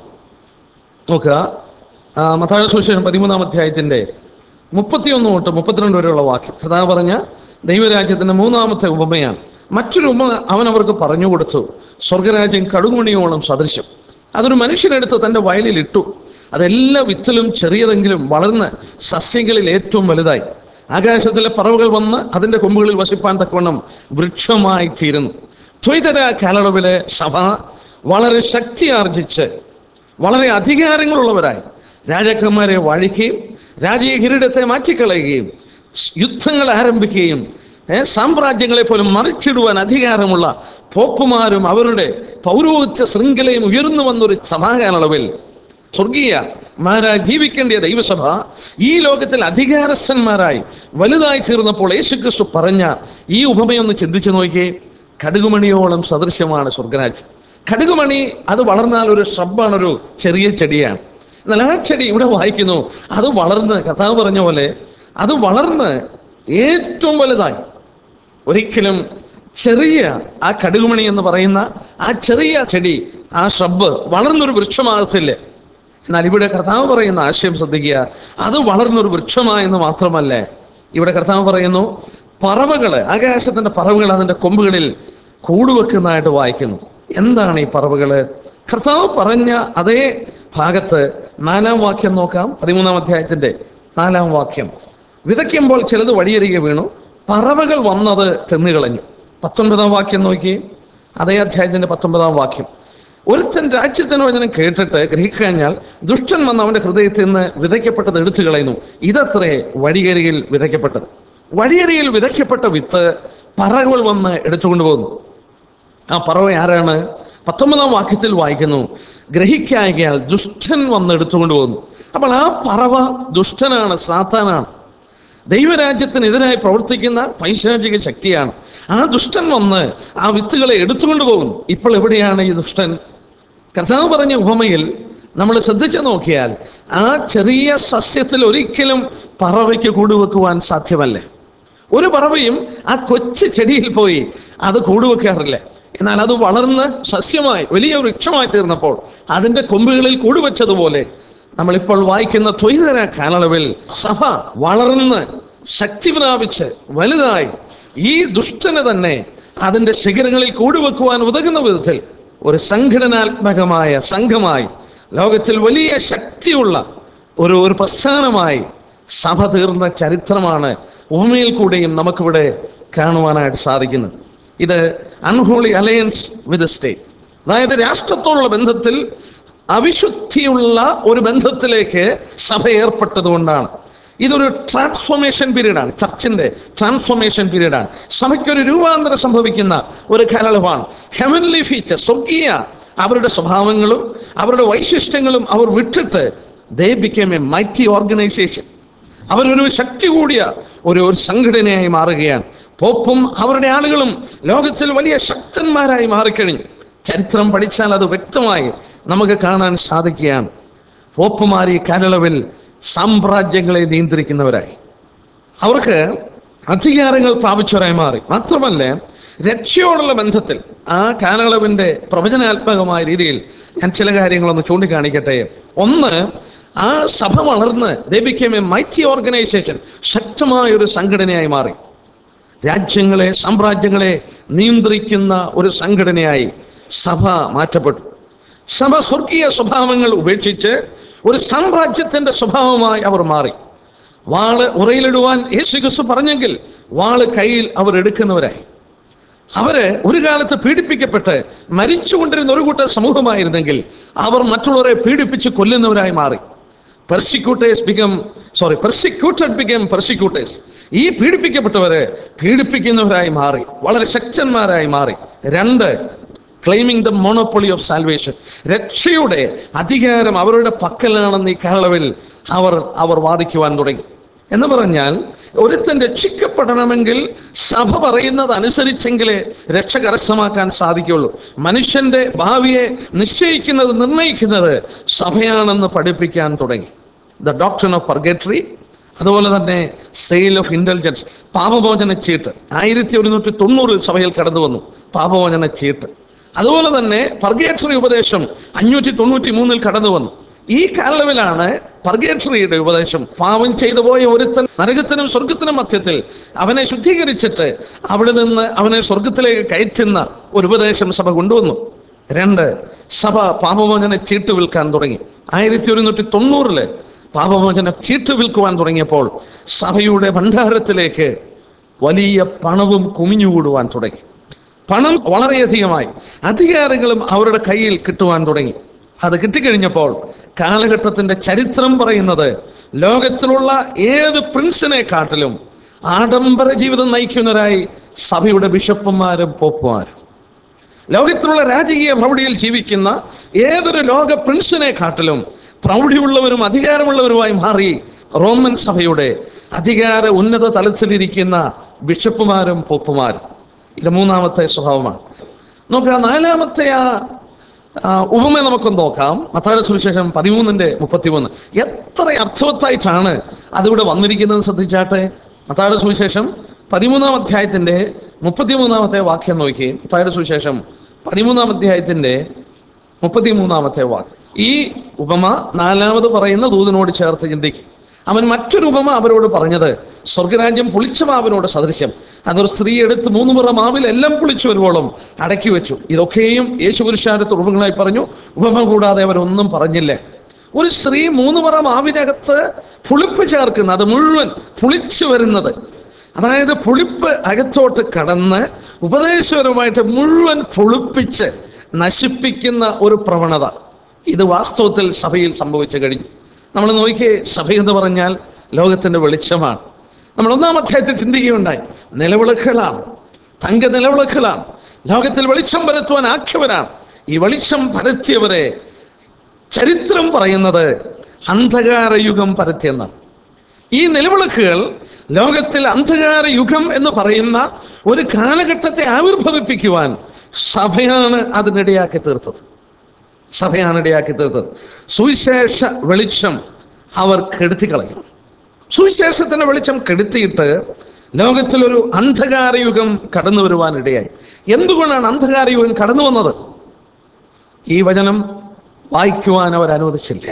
നോക്കുക ആ, മത്തായി സുവിശേഷം പതിമൂന്നാം അധ്യായത്തിന്റെ മുപ്പത്തിയൊന്ന് തൊട്ട് മുപ്പത്തിരണ്ട് വരെയുള്ള വാക്യം കഥാ പറഞ്ഞ ദൈവരാജ്യത്തിന്റെ മൂന്നാമത്തെ ഉപമയാണ് മറ്റൊരു ഉപമ അവൻ അവർക്ക് പറഞ്ഞു കൊടുത്തു സ്വർഗരാജ്യം കടുകുമണിയോളം സദൃശ്യം അതൊരു മനുഷ്യനെടുത്ത് തന്റെ വയലിൽ ഇട്ടു അതെല്ലാ വിത്തിലും ചെറിയതെങ്കിലും വളർന്ന് സസ്യങ്ങളിൽ ഏറ്റവും വലുതായി ആകാശത്തിലെ പറവുകൾ വന്ന് അതിന്റെ കൊമ്പുകളിൽ വസിപ്പാൻ തക്കവണ്ണം വൃക്ഷമായി തീരുന്നു ദ്വൈതര കാലയളവിലെ സഭ വളരെ ശക്തി ആർജിച്ച് വളരെ അധികാരങ്ങളുള്ളവരായി രാജാക്കന്മാരെ വാഴിക്കുകയും രാജീയ കിരീടത്തെ മാറ്റിക്കളയുകയും സ് യുദ്ധങ്ങൾ ആരംഭിക്കുകയും ഏ, സാമ്രാജ്യങ്ങളെ പോലും മറിച്ചിടുവാൻ അധികാരമുള്ള പോപ്പുമാരും അവരുടെ പൗരോഹിത്യ ശൃംഖലയും ഉയർന്നു വന്നൊരു സഭാകാലളവിൽ സ്വർഗീയ മാരായി ജീവിക്കേണ്ടിയ ദൈവസഭ ഈ ലോകത്തിൽ അധികാരസ്ഥന്മാരായി വലുതായി തീർന്നപ്പോൾ യേശുക്രിസ്തു പറഞ്ഞ ഈ ഉപമയൊന്ന് ചിന്തിച്ചു നോക്കിയേ കടുകുമണിയോളം സദൃശ്യമാണ് സ്വർഗരാജ്യം കടുകുമണി അത് വളർന്നാൽ ഒരു ഷബ്ബാണ് ഒരു ചെറിയ ചെടിയാണ് എന്നാൽ ആ ചെടി ഇവിടെ വായിക്കുന്നു അത് വളർന്ന് കഥാവ് പറഞ്ഞ പോലെ അത് വളർന്ന് ഏറ്റവും വലുതായി ഒരിക്കലും ചെറിയ ആ കടുകുമണി എന്ന് പറയുന്ന ആ ചെറിയ ചെടി ആ ഷബ്ബ് വളർന്നൊരു വൃക്ഷമാകത്തില്ല എന്നാൽ ഇവിടെ കർത്താവ് പറയുന്ന ആശയം ശ്രദ്ധിക്കുക അത് വളർന്നൊരു വൃക്ഷമായെന്ന് മാത്രമല്ല ഇവിടെ കർത്താവ് പറയുന്നു പറവകള് ആകാശത്തിന്റെ പറവകൾ അതിന്റെ കൊമ്പുകളിൽ കൂടുവെക്കുന്നതായിട്ട് വായിക്കുന്നു എന്താണ് ഈ പറവകള് കർത്താവ് പറഞ്ഞ അതേ ഭാഗത്ത് നാലാം വാക്യം നോക്കാം പതിമൂന്നാം അധ്യായത്തിന്റെ നാലാം വാക്യം വിതയ്ക്കുമ്പോൾ ചിലത് വഴിയരികെ വീണു പറവകൾ വന്നത് തിന്നുകളഞ്ഞു പത്തൊൻപതാം വാക്യം നോക്കി അതേ അധ്യായത്തിന്റെ പത്തൊൻപതാം വാക്യം ഒരുത്തൻ രാജ്യത്തിന് വചനം കേട്ടിട്ട് ഗ്രഹിക്കഴിഞ്ഞാൽ ദുഷ്ടൻ വന്ന് അവന്റെ ഹൃദയത്തിൽ നിന്ന് വിതയ്ക്കപ്പെട്ടത് എടുത്തു കളയുന്നു ഇതത്രേ വഴിയരികിൽ വിതയ്ക്കപ്പെട്ടത് വഴിയരികിൽ വിതയ്ക്കപ്പെട്ട വിത്ത് പറകൾ വന്ന് എടുത്തുകൊണ്ട് പോകുന്നു ആ പറവ ആരാണ് പത്തൊമ്പതാം വാക്യത്തിൽ വായിക്കുന്നു ഗ്രഹിക്കായകയാൽ ദുഷ്ടൻ വന്ന് എടുത്തുകൊണ്ട് പോകുന്നു അപ്പോൾ ആ പറവ ദുഷ്ടനാണ് സാത്താനാണ് ദൈവരാജ്യത്തിനെതിരായി പ്രവർത്തിക്കുന്ന പൈശാചിക ശക്തിയാണ് ആ ദുഷ്ടൻ വന്ന് ആ വിത്തുകളെ എടുത്തുകൊണ്ട് പോകുന്നു ഇപ്പോൾ എവിടെയാണ് ഈ ദുഷ്ടൻ കർത്താവ് പറഞ്ഞ ഉപമയിൽ നമ്മൾ ശ്രദ്ധിച്ചു നോക്കിയാൽ ആ ചെറിയ സസ്യത്തിൽ ഒരിക്കലും പറവയ്ക്ക് കൂടുവെക്കുവാൻ സാധ്യമല്ല ഒരു പറവയും ആ കൊച്ചു ചെടിയിൽ പോയി അത് കൂടുവെക്കാറില്ല എന്നാൽ അത് വളർന്ന് സസ്യമായി വലിയ വൃക്ഷമായി തീർന്നപ്പോൾ അതിന്റെ കൊമ്പുകളിൽ കൂടുവെച്ചതുപോലെ നമ്മളിപ്പോൾ വായിക്കുന്ന ത്വൈതര കാലയളവിൽ സഭ വളർന്ന് ശക്തി പ്രാപിച്ച് വലുതായി ഈ ദുഷ്ടനെ തന്നെ അതിന്റെ ശിഖരങ്ങളിൽ കൂടുവെക്കുവാൻ ഉതകുന്ന വിധത്തിൽ ഒരു സംഘടനാത്മകമായ സംഘമായി ലോകത്തിൽ വലിയ ശക്തിയുള്ള ഒരു ഒരു പ്രസ്ഥാനമായി സഭ തീർന്ന ചരിത്രമാണ് ഭൂമിയിൽ കൂടെയും നമുക്കിവിടെ കാണുവാനായിട്ട് സാധിക്കുന്നത് ഇത് അൺഹോളി അലയൻസ് വിത്ത് സ്റ്റേറ്റ് അതായത് രാഷ്ട്രത്തോടുള്ള ബന്ധത്തിൽ അവിശുദ്ധിയുള്ള ഒരു ബന്ധത്തിലേക്ക് സഭ ഏർപ്പെട്ടതുകൊണ്ടാണ് ഇതൊരു ട്രാൻസ്ഫോർമേഷൻ പീരീഡാണ് ചർച്ചിന്റെ ട്രാൻസ്ഫോർമേഷൻ പീരീഡാണ് സഭയ്ക്കൊരു രൂപാന്തരം സംഭവിക്കുന്ന ഒരു കാലയളവാണ് ഹെവൻലി ഫീച്ചർ സ്വർഗീയ അവരുടെ സ്വഭാവങ്ങളും അവരുടെ വൈശിഷ്ട്യങ്ങളും അവർ വിട്ടിട്ട് they became a mighty organisation അവരൊരു ശക്തി കൂടിയ ഒരു ഒരു സംഘടനയായി മാറുകയാണ് പോപ്പും അവരുടെ ആളുകളും ലോകത്തിൽ വലിയ ശക്തന്മാരായി മാറിക്കഴിഞ്ഞു ചരിത്രം പഠിച്ചാൽ അത് വ്യക്തമായി നമുക്ക് കാണാൻ സാധിക്കുകയാണ് പോപ്പുമാർ ഈ കാലയളവിൽ സാമ്രാജ്യങ്ങളെ നിയന്ത്രിക്കുന്നവരായി അവർക്ക് അധികാരങ്ങൾ പ്രാപിച്ചവരായി മാറി മാത്രമല്ല രക്ഷയോടുള്ള ബന്ധത്തിൽ ആ കാലയളവിന്റെ പ്രവചനാത്മകമായ രീതിയിൽ ഞാൻ ചില കാര്യങ്ങളൊന്ന് ചൂണ്ടിക്കാണിക്കട്ടെ ഒന്ന് ആ സഭ വളർന്ന് ദേ എ മൈറ്റി ഓർഗനൈസേഷൻ ശക്തമായ ഒരു സംഘടനയായി മാറി രാജ്യങ്ങളെ സാമ്രാജ്യങ്ങളെ നിയന്ത്രിക്കുന്ന ഒരു സംഘടനയായി സഭ മാറ്റപ്പെട്ടു സഭ സ്വർഗീയ സ്വഭാവങ്ങൾ ഉപേക്ഷിച്ച് ഒരു സാമ്രാജ്യത്തിന്റെ സ്വഭാവമായി അവർ മാറി വാള് ഉറയിലിടുവാൻ യേശു ക്രിസ്തു പറഞ്ഞെങ്കിൽ വാള് കയ്യിൽ അവർ എടുക്കുന്നവരായി അവര് ഒരു കാലത്ത് പീഡിപ്പിക്കപ്പെട്ട് മരിച്ചുകൊണ്ടിരുന്ന ഒരു കൂട്ടം സമൂഹമായിരുന്നെങ്കിൽ അവർ മറ്റുള്ളവരെ പീഡിപ്പിച്ച് കൊല്ലുന്നവരായി മാറി persecutors become sorry persecuted become persecutors ഈ പീഡിപ്പിക്കപ്പെട്ടവരെ പീഡിപ്പിക്കുന്നവരായി മാറി വളരെ ശക്തന്മാരായി മാറി രണ്ട് claiming the monopoly of salvation രക്ഷയുടെ അധികാരം അവരുടെ പക്കലാണെന്ന് ഈ കാലയളവിൽ അവർ അവർ വാദിക്കുവാൻ തുടങ്ങി എന്ന് പറഞ്ഞാൽ ഒരുത്തൻ രക്ഷിക്കപ്പെടണമെങ്കിൽ സഭ പറയുന്നത് അനുസരിച്ചെങ്കിലേ രക്ഷ കരസ്ഥമാക്കാൻ സാധിക്കുള്ളൂ മനുഷ്യന്റെ ഭാവിയെ നിശ്ചയിക്കുന്നത് നിർണയിക്കുന്നത് സഭയാണെന്ന് പഠിപ്പിക്കാൻ തുടങ്ങി ദ ഡോക്ടർ ഓഫ് പർഗേറ്ററി അതുപോലെ തന്നെ സെയിൽ ഓഫ് ഇന്റലിജൻസ് പാപമോചന ചീട്ട് ആയിരത്തി ഒരുന്നൂറ്റി തൊണ്ണൂറിൽ സഭയിൽ കടന്നു വന്നു പാപമോചന ചീട്ട് അതുപോലെ തന്നെ പർഗേറ്ററി ഉപദേശം അഞ്ഞൂറ്റി തൊണ്ണൂറ്റി മൂന്നിൽ കടന്നു വന്നു ഈ കാലയളവിലാണ് പർഗേറ്ററിയുടെ ഉപദേശം പാവം ചെയ്തു പോയ ഒരുത്തൻ നരകത്തിനും സ്വർഗത്തിനും മധ്യത്തിൽ അവനെ ശുദ്ധീകരിച്ചിട്ട് അവിടെ നിന്ന് അവനെ സ്വർഗത്തിലേക്ക് കയറ്റുന്ന ഒരു ഉപദേശം സഭ കൊണ്ടുവന്നു രണ്ട് സഭ പാപമോചന ചീട്ട് വിൽക്കാൻ തുടങ്ങി ആയിരത്തി ഒരുന്നൂറ്റി തൊണ്ണൂറില് പാപമോചന ചീട്ട് വിൽക്കുവാൻ തുടങ്ങിയപ്പോൾ സഭയുടെ ഭണ്ഡാരത്തിലേക്ക് വലിയ പണവും കുമിഞ്ഞുകൂടുവാൻ തുടങ്ങി പണം വളരെയധികമായി അധികാരങ്ങളും അവരുടെ കയ്യിൽ കിട്ടുവാൻ തുടങ്ങി അത് കിട്ടിക്കഴിഞ്ഞപ്പോൾ കാലഘട്ടത്തിന്റെ ചരിത്രം പറയുന്നത് ലോകത്തിലുള്ള ഏത് പ്രിൻസിനെ കാട്ടിലും ആഡംബര ജീവിതം നയിക്കുന്നവരായി സഭയുടെ ബിഷപ്പുമാരും പോപ്പുമാരും ലോകത്തിലുള്ള രാജകീയ പ്രൗഢിയിൽ ജീവിക്കുന്ന ഏതൊരു ലോക പ്രിൻസിനെ കാട്ടിലും പ്രൗഢിയുള്ളവരും അധികാരമുള്ളവരുമായി മാറി റോമൻ സഭയുടെ അധികാര ഉന്നത തലത്തിലിരിക്കുന്ന ബിഷപ്പുമാരും പോപ്പുമാരും ഇത് മൂന്നാമത്തെ സ്വഭാവമാണ് നോക്കുക നാലാമത്തെ ആ ആ, ഉപമ നമുക്കൊന്ന് നോക്കാം മത്തായ സുവിശേഷം പതിമൂന്നിന്റെ മുപ്പത്തിമൂന്ന് എത്ര അർത്ഥവത്തായിട്ടാണ് അതിവിടെ വന്നിരിക്കുന്നത് ശ്രദ്ധിച്ചാട്ടെ മത്തായ സുവിശേഷം പതിമൂന്നാം അധ്യായത്തിന്റെ മുപ്പത്തിമൂന്നാമത്തെ വാക്യം നോക്കി മത്തായ സുവിശേഷം പതിമൂന്നാം അധ്യായത്തിന്റെ മുപ്പത്തിമൂന്നാമത്തെ വാക്ക് ഈ ഉപമ നാലാമത് പറയുന്ന ദൂതനോട് ചേർത്ത് ചിന്തിക്കും അവൻ മറ്റൊരു ഉപമ അവരോട് പറഞ്ഞത് സ്വർഗരാജ്യം പുളിച്ച മാവിനോട് സദൃശ്യം അതൊരു സ്ത്രീ എടുത്ത് മൂന്ന് മുറ മാവിൽ എല്ലാം പുളിച്ചു വരുവോളം അടക്കി വെച്ചു ഇതൊക്കെയും യേശു പുരുഷാരത്ത് ഉപമകളായി പറഞ്ഞു ഉപമ കൂടാതെ അവരൊന്നും പറഞ്ഞില്ല ഒരു സ്ത്രീ മൂന്ന് പറ മാവിനകത്ത് പുളിപ്പ് ചേർക്കുന്ന അത് മുഴുവൻ പുളിച്ചു വരുന്നത് അതായത് പുളിപ്പ് അകത്തോട്ട് കടന്ന് ഉപദേശപരമായിട്ട് മുഴുവൻ പുളിപ്പിച്ച് നശിപ്പിക്കുന്ന ഒരു പ്രവണത ഇത് വാസ്തവത്തിൽ സഭയിൽ സംഭവിച്ചു കഴിഞ്ഞു നമ്മൾ നോക്കിയേ സഭ എന്ന് പറഞ്ഞാൽ ലോകത്തിന്റെ വെളിച്ചമാണ് നമ്മൾ ഒന്നാം അധ്യായത്തിൽ ചിന്തിക്കുകയുണ്ടായി നിലവിളക്കുകളാണ് തങ്ക നിലവിളക്കുകളാണ് ലോകത്തിൽ വെളിച്ചം പരത്തുവാൻ ആക്കിയവരാണ് ഈ വെളിച്ചം പരത്തിയവരെ ചരിത്രം പറയുന്നത് അന്ധകാരയുഗം പരത്തിയെന്നാണ് ഈ നിലവിളക്കുകൾ ലോകത്തിൽ അന്ധകാര യുഗം എന്ന് പറയുന്ന ഒരു കാലഘട്ടത്തെ ആവിർഭവിപ്പിക്കുവാൻ സഭയാണ് അതിനിടയാക്കി തീർത്തത് സഭയാണ് ഇടയാക്കി തീർത്തത് സുവിശേഷ വെളിച്ചം അവർ കെടുത്തി കളഞ്ഞു സുവിശേഷത്തിന്റെ വെളിച്ചം കെടുത്തിയിട്ട് ലോകത്തിലൊരു അന്ധകാര യുഗം കടന്നു വരുവാൻ ഇടയായി എന്തുകൊണ്ടാണ് അന്ധകാര യുഗം കടന്നു വന്നത് ഈ വചനം വായിക്കുവാൻ അവർ അനുവദിച്ചില്ല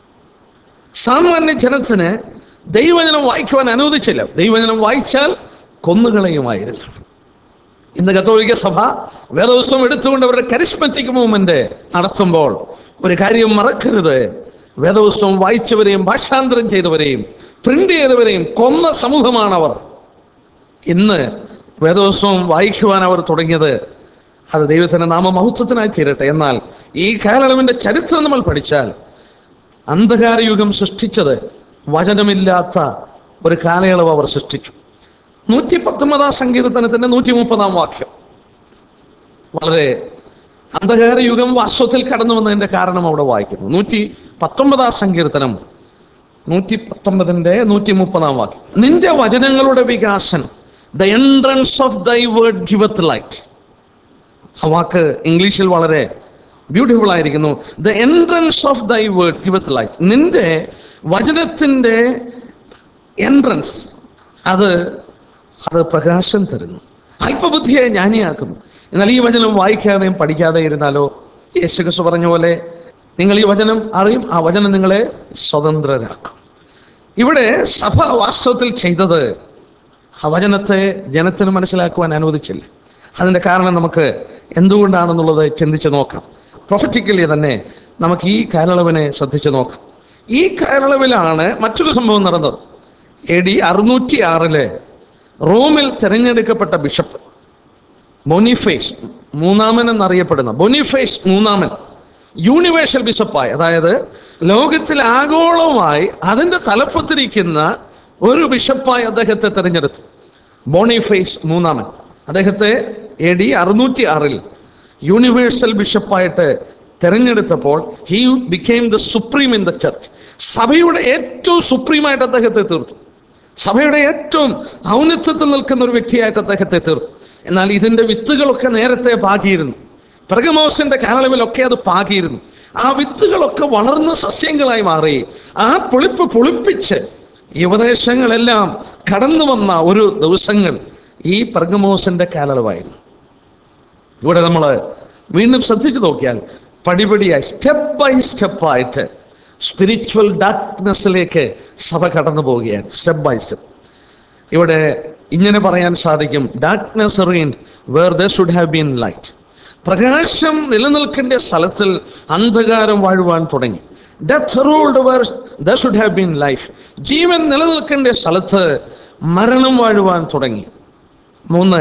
സാമാന്യ ജനത്തിന് ദൈവജനം വായിക്കുവാൻ അനുവദിച്ചില്ല ദൈവജനം വായിച്ചാൽ കൊന്നുകളയുമായിരുന്നു ഇന്ന് കത്തോലിക്ക സഭ വേദോത്സവം എടുത്തുകൊണ്ട് അവരുടെ കരിസ്മറ്റിക് മൂവ്മെന്റ് നടത്തുമ്പോൾ ഒരു കാര്യം മറക്കരുത് വേദോത്സവം വായിച്ചവരെയും ഭാഷാന്തരം ചെയ്തവരെയും പ്രിന്റ് ചെയ്തവരെയും കൊന്ന സമൂഹമാണവർ ഇന്ന് വേദോത്സവം വായിക്കുവാൻ അവർ തുടങ്ങിയത് അത് ദൈവത്തിന്റെ നാമമഹത്വത്തിനായി തീരട്ടെ എന്നാൽ ഈ കാലയളവിന്റെ ചരിത്രം നമ്മൾ പഠിച്ചാൽ അന്ധകാരയുഗം സൃഷ്ടിച്ചത് വചനമില്ലാത്ത ഒരു കാലയളവ് അവർ സൃഷ്ടിച്ചു നൂറ്റി പത്തൊമ്പതാം സങ്കീർത്തനത്തിന്റെ നൂറ്റി മുപ്പതാം വാക്യം വളരെ അന്ധകാര യുഗം വാസ്തവത്തിൽ കടന്നു വന്നതിന്റെ കാരണം അവിടെ വായിക്കുന്നു നൂറ്റി പത്തൊമ്പതാം സങ്കീർത്തനം നൂറ്റി പത്തൊമ്പതിന്റെ നൂറ്റി മുപ്പതാം വാക്യം നിന്റെ വചനങ്ങളുടെ വികാസനം the entrance of thy word giveth light ആ വാക്ക് ഇംഗ്ലീഷിൽ വളരെ ബ്യൂട്ടിഫുൾ ആയിരിക്കുന്നു the entrance of thy word giveth light നിന്റെ വചനത്തിൻ്റെ എൻട്രൻസ് അത് അത് പ്രകാശം തരുന്നു അല്പബുദ്ധിയെ ജ്ഞാനിയാക്കുന്നു എന്നാൽ ഈ വചനം വായിക്കാതെയും പഠിക്കാതെ ഇരുന്നാലോ യേശുക്രിസ്തു പറഞ്ഞ പോലെ നിങ്ങൾ ഈ വചനം അറിയും ആ വചനം നിങ്ങളെ സ്വതന്ത്രരാക്കും ഇവിടെ സഭ വാസ്തവത്തിൽ ചെയ്തത് ആ വചനത്തെ ജനത്തിന് മനസ്സിലാക്കുവാൻ അനുവദിച്ചില്ല അതിൻ്റെ കാരണം നമുക്ക് എന്തുകൊണ്ടാണെന്നുള്ളത് ചിന്തിച്ച് നോക്കാം പ്രൊഫറ്റിക്കലി തന്നെ നമുക്ക് ഈ കാലയളവിനെ ശ്രദ്ധിച്ച് നോക്കാം ഈ കാലയളവിലാണ് മറ്റൊരു സംഭവം നടന്നത് എ ഡി അറുന്നൂറ്റി ആറില് റോമിൽ തിരഞ്ഞെടുക്കപ്പെട്ട ബിഷപ്പ് ബൊനിഫേസ് മൂന്നാമൻ എന്നറിയപ്പെടുന്ന ബൊനിഫേസ് മൂന്നാമൻ യൂണിവേഴ്സൽ ബിഷപ്പായി അതായത് ലോകത്തിൽ ആഗോളമായി അതിൻ്റെ തലപ്പത്തിരിക്കുന്ന ഒരു ബിഷപ്പായി അദ്ദേഹത്തെ തിരഞ്ഞെടുത്തു ബോണിഫേസ് മൂന്നാമൻ അദ്ദേഹത്തെ എ ഡി അറുന്നൂറ്റി ആറിൽ യൂണിവേഴ്സൽ ബിഷപ്പായിട്ട് തിരഞ്ഞെടുത്തപ്പോൾ he became the supreme in the church സഭയുടെ ഏറ്റവും സുപ്രീമായിട്ട് അദ്ദേഹത്തെ തീർത്തു സഭയുടെ ഏറ്റവും ഔന്നത്യത്തിൽ നിൽക്കുന്ന ഒരു വ്യക്തിയായിട്ട് അദ്ദേഹത്തെ തീർത്തു എന്നാൽ ഇതിന്റെ വിത്തുകളൊക്കെ നേരത്തെ പാകിയിരുന്നു പ്രഗമോസിന്റെ കാലയളവിലൊക്കെ അത് പാകിയിരുന്നു ആ വിത്തുകളൊക്കെ വളർന്ന് സസ്യങ്ങളായി മാറി ആ പൊളിപ്പ് പൊളിപ്പിച്ച് ഈ ഉപദേശങ്ങളെല്ലാം കടന്നു വന്ന ഒരു ദിവസങ്ങൾ ഈ പ്രഗമോസിന്റെ കാലയളവായിരുന്നു ഇവിടെ നമ്മൾ വീണ്ടും ശ്രദ്ധിച്ചു നോക്കിയാൽ പടിപടിയായി സ്റ്റെപ്പ് ബൈ സ്റ്റെപ്പായിട്ട് സ്പിരിച്വൽ ഡാർക്ക്നെസ്സിലേക്ക് സഭ കടന്നു പോവുകയാണ് സ്റ്റെപ്പ് ബൈ സ്റ്റെപ്പ് ഇവിടെ ഇങ്ങനെ പറയാൻ സാധിക്കും darkness reigned where there should have been light പ്രകാശം നിലനിൽക്കേണ്ട സ്ഥലത്തിൽ അന്ധകാരം വാഴുവാൻ തുടങ്ങി death ruled where there should have been life ജീവൻ നിലനിൽക്കേണ്ട സ്ഥലത്ത് മരണം വാഴുവാൻ തുടങ്ങി മൂന്ന്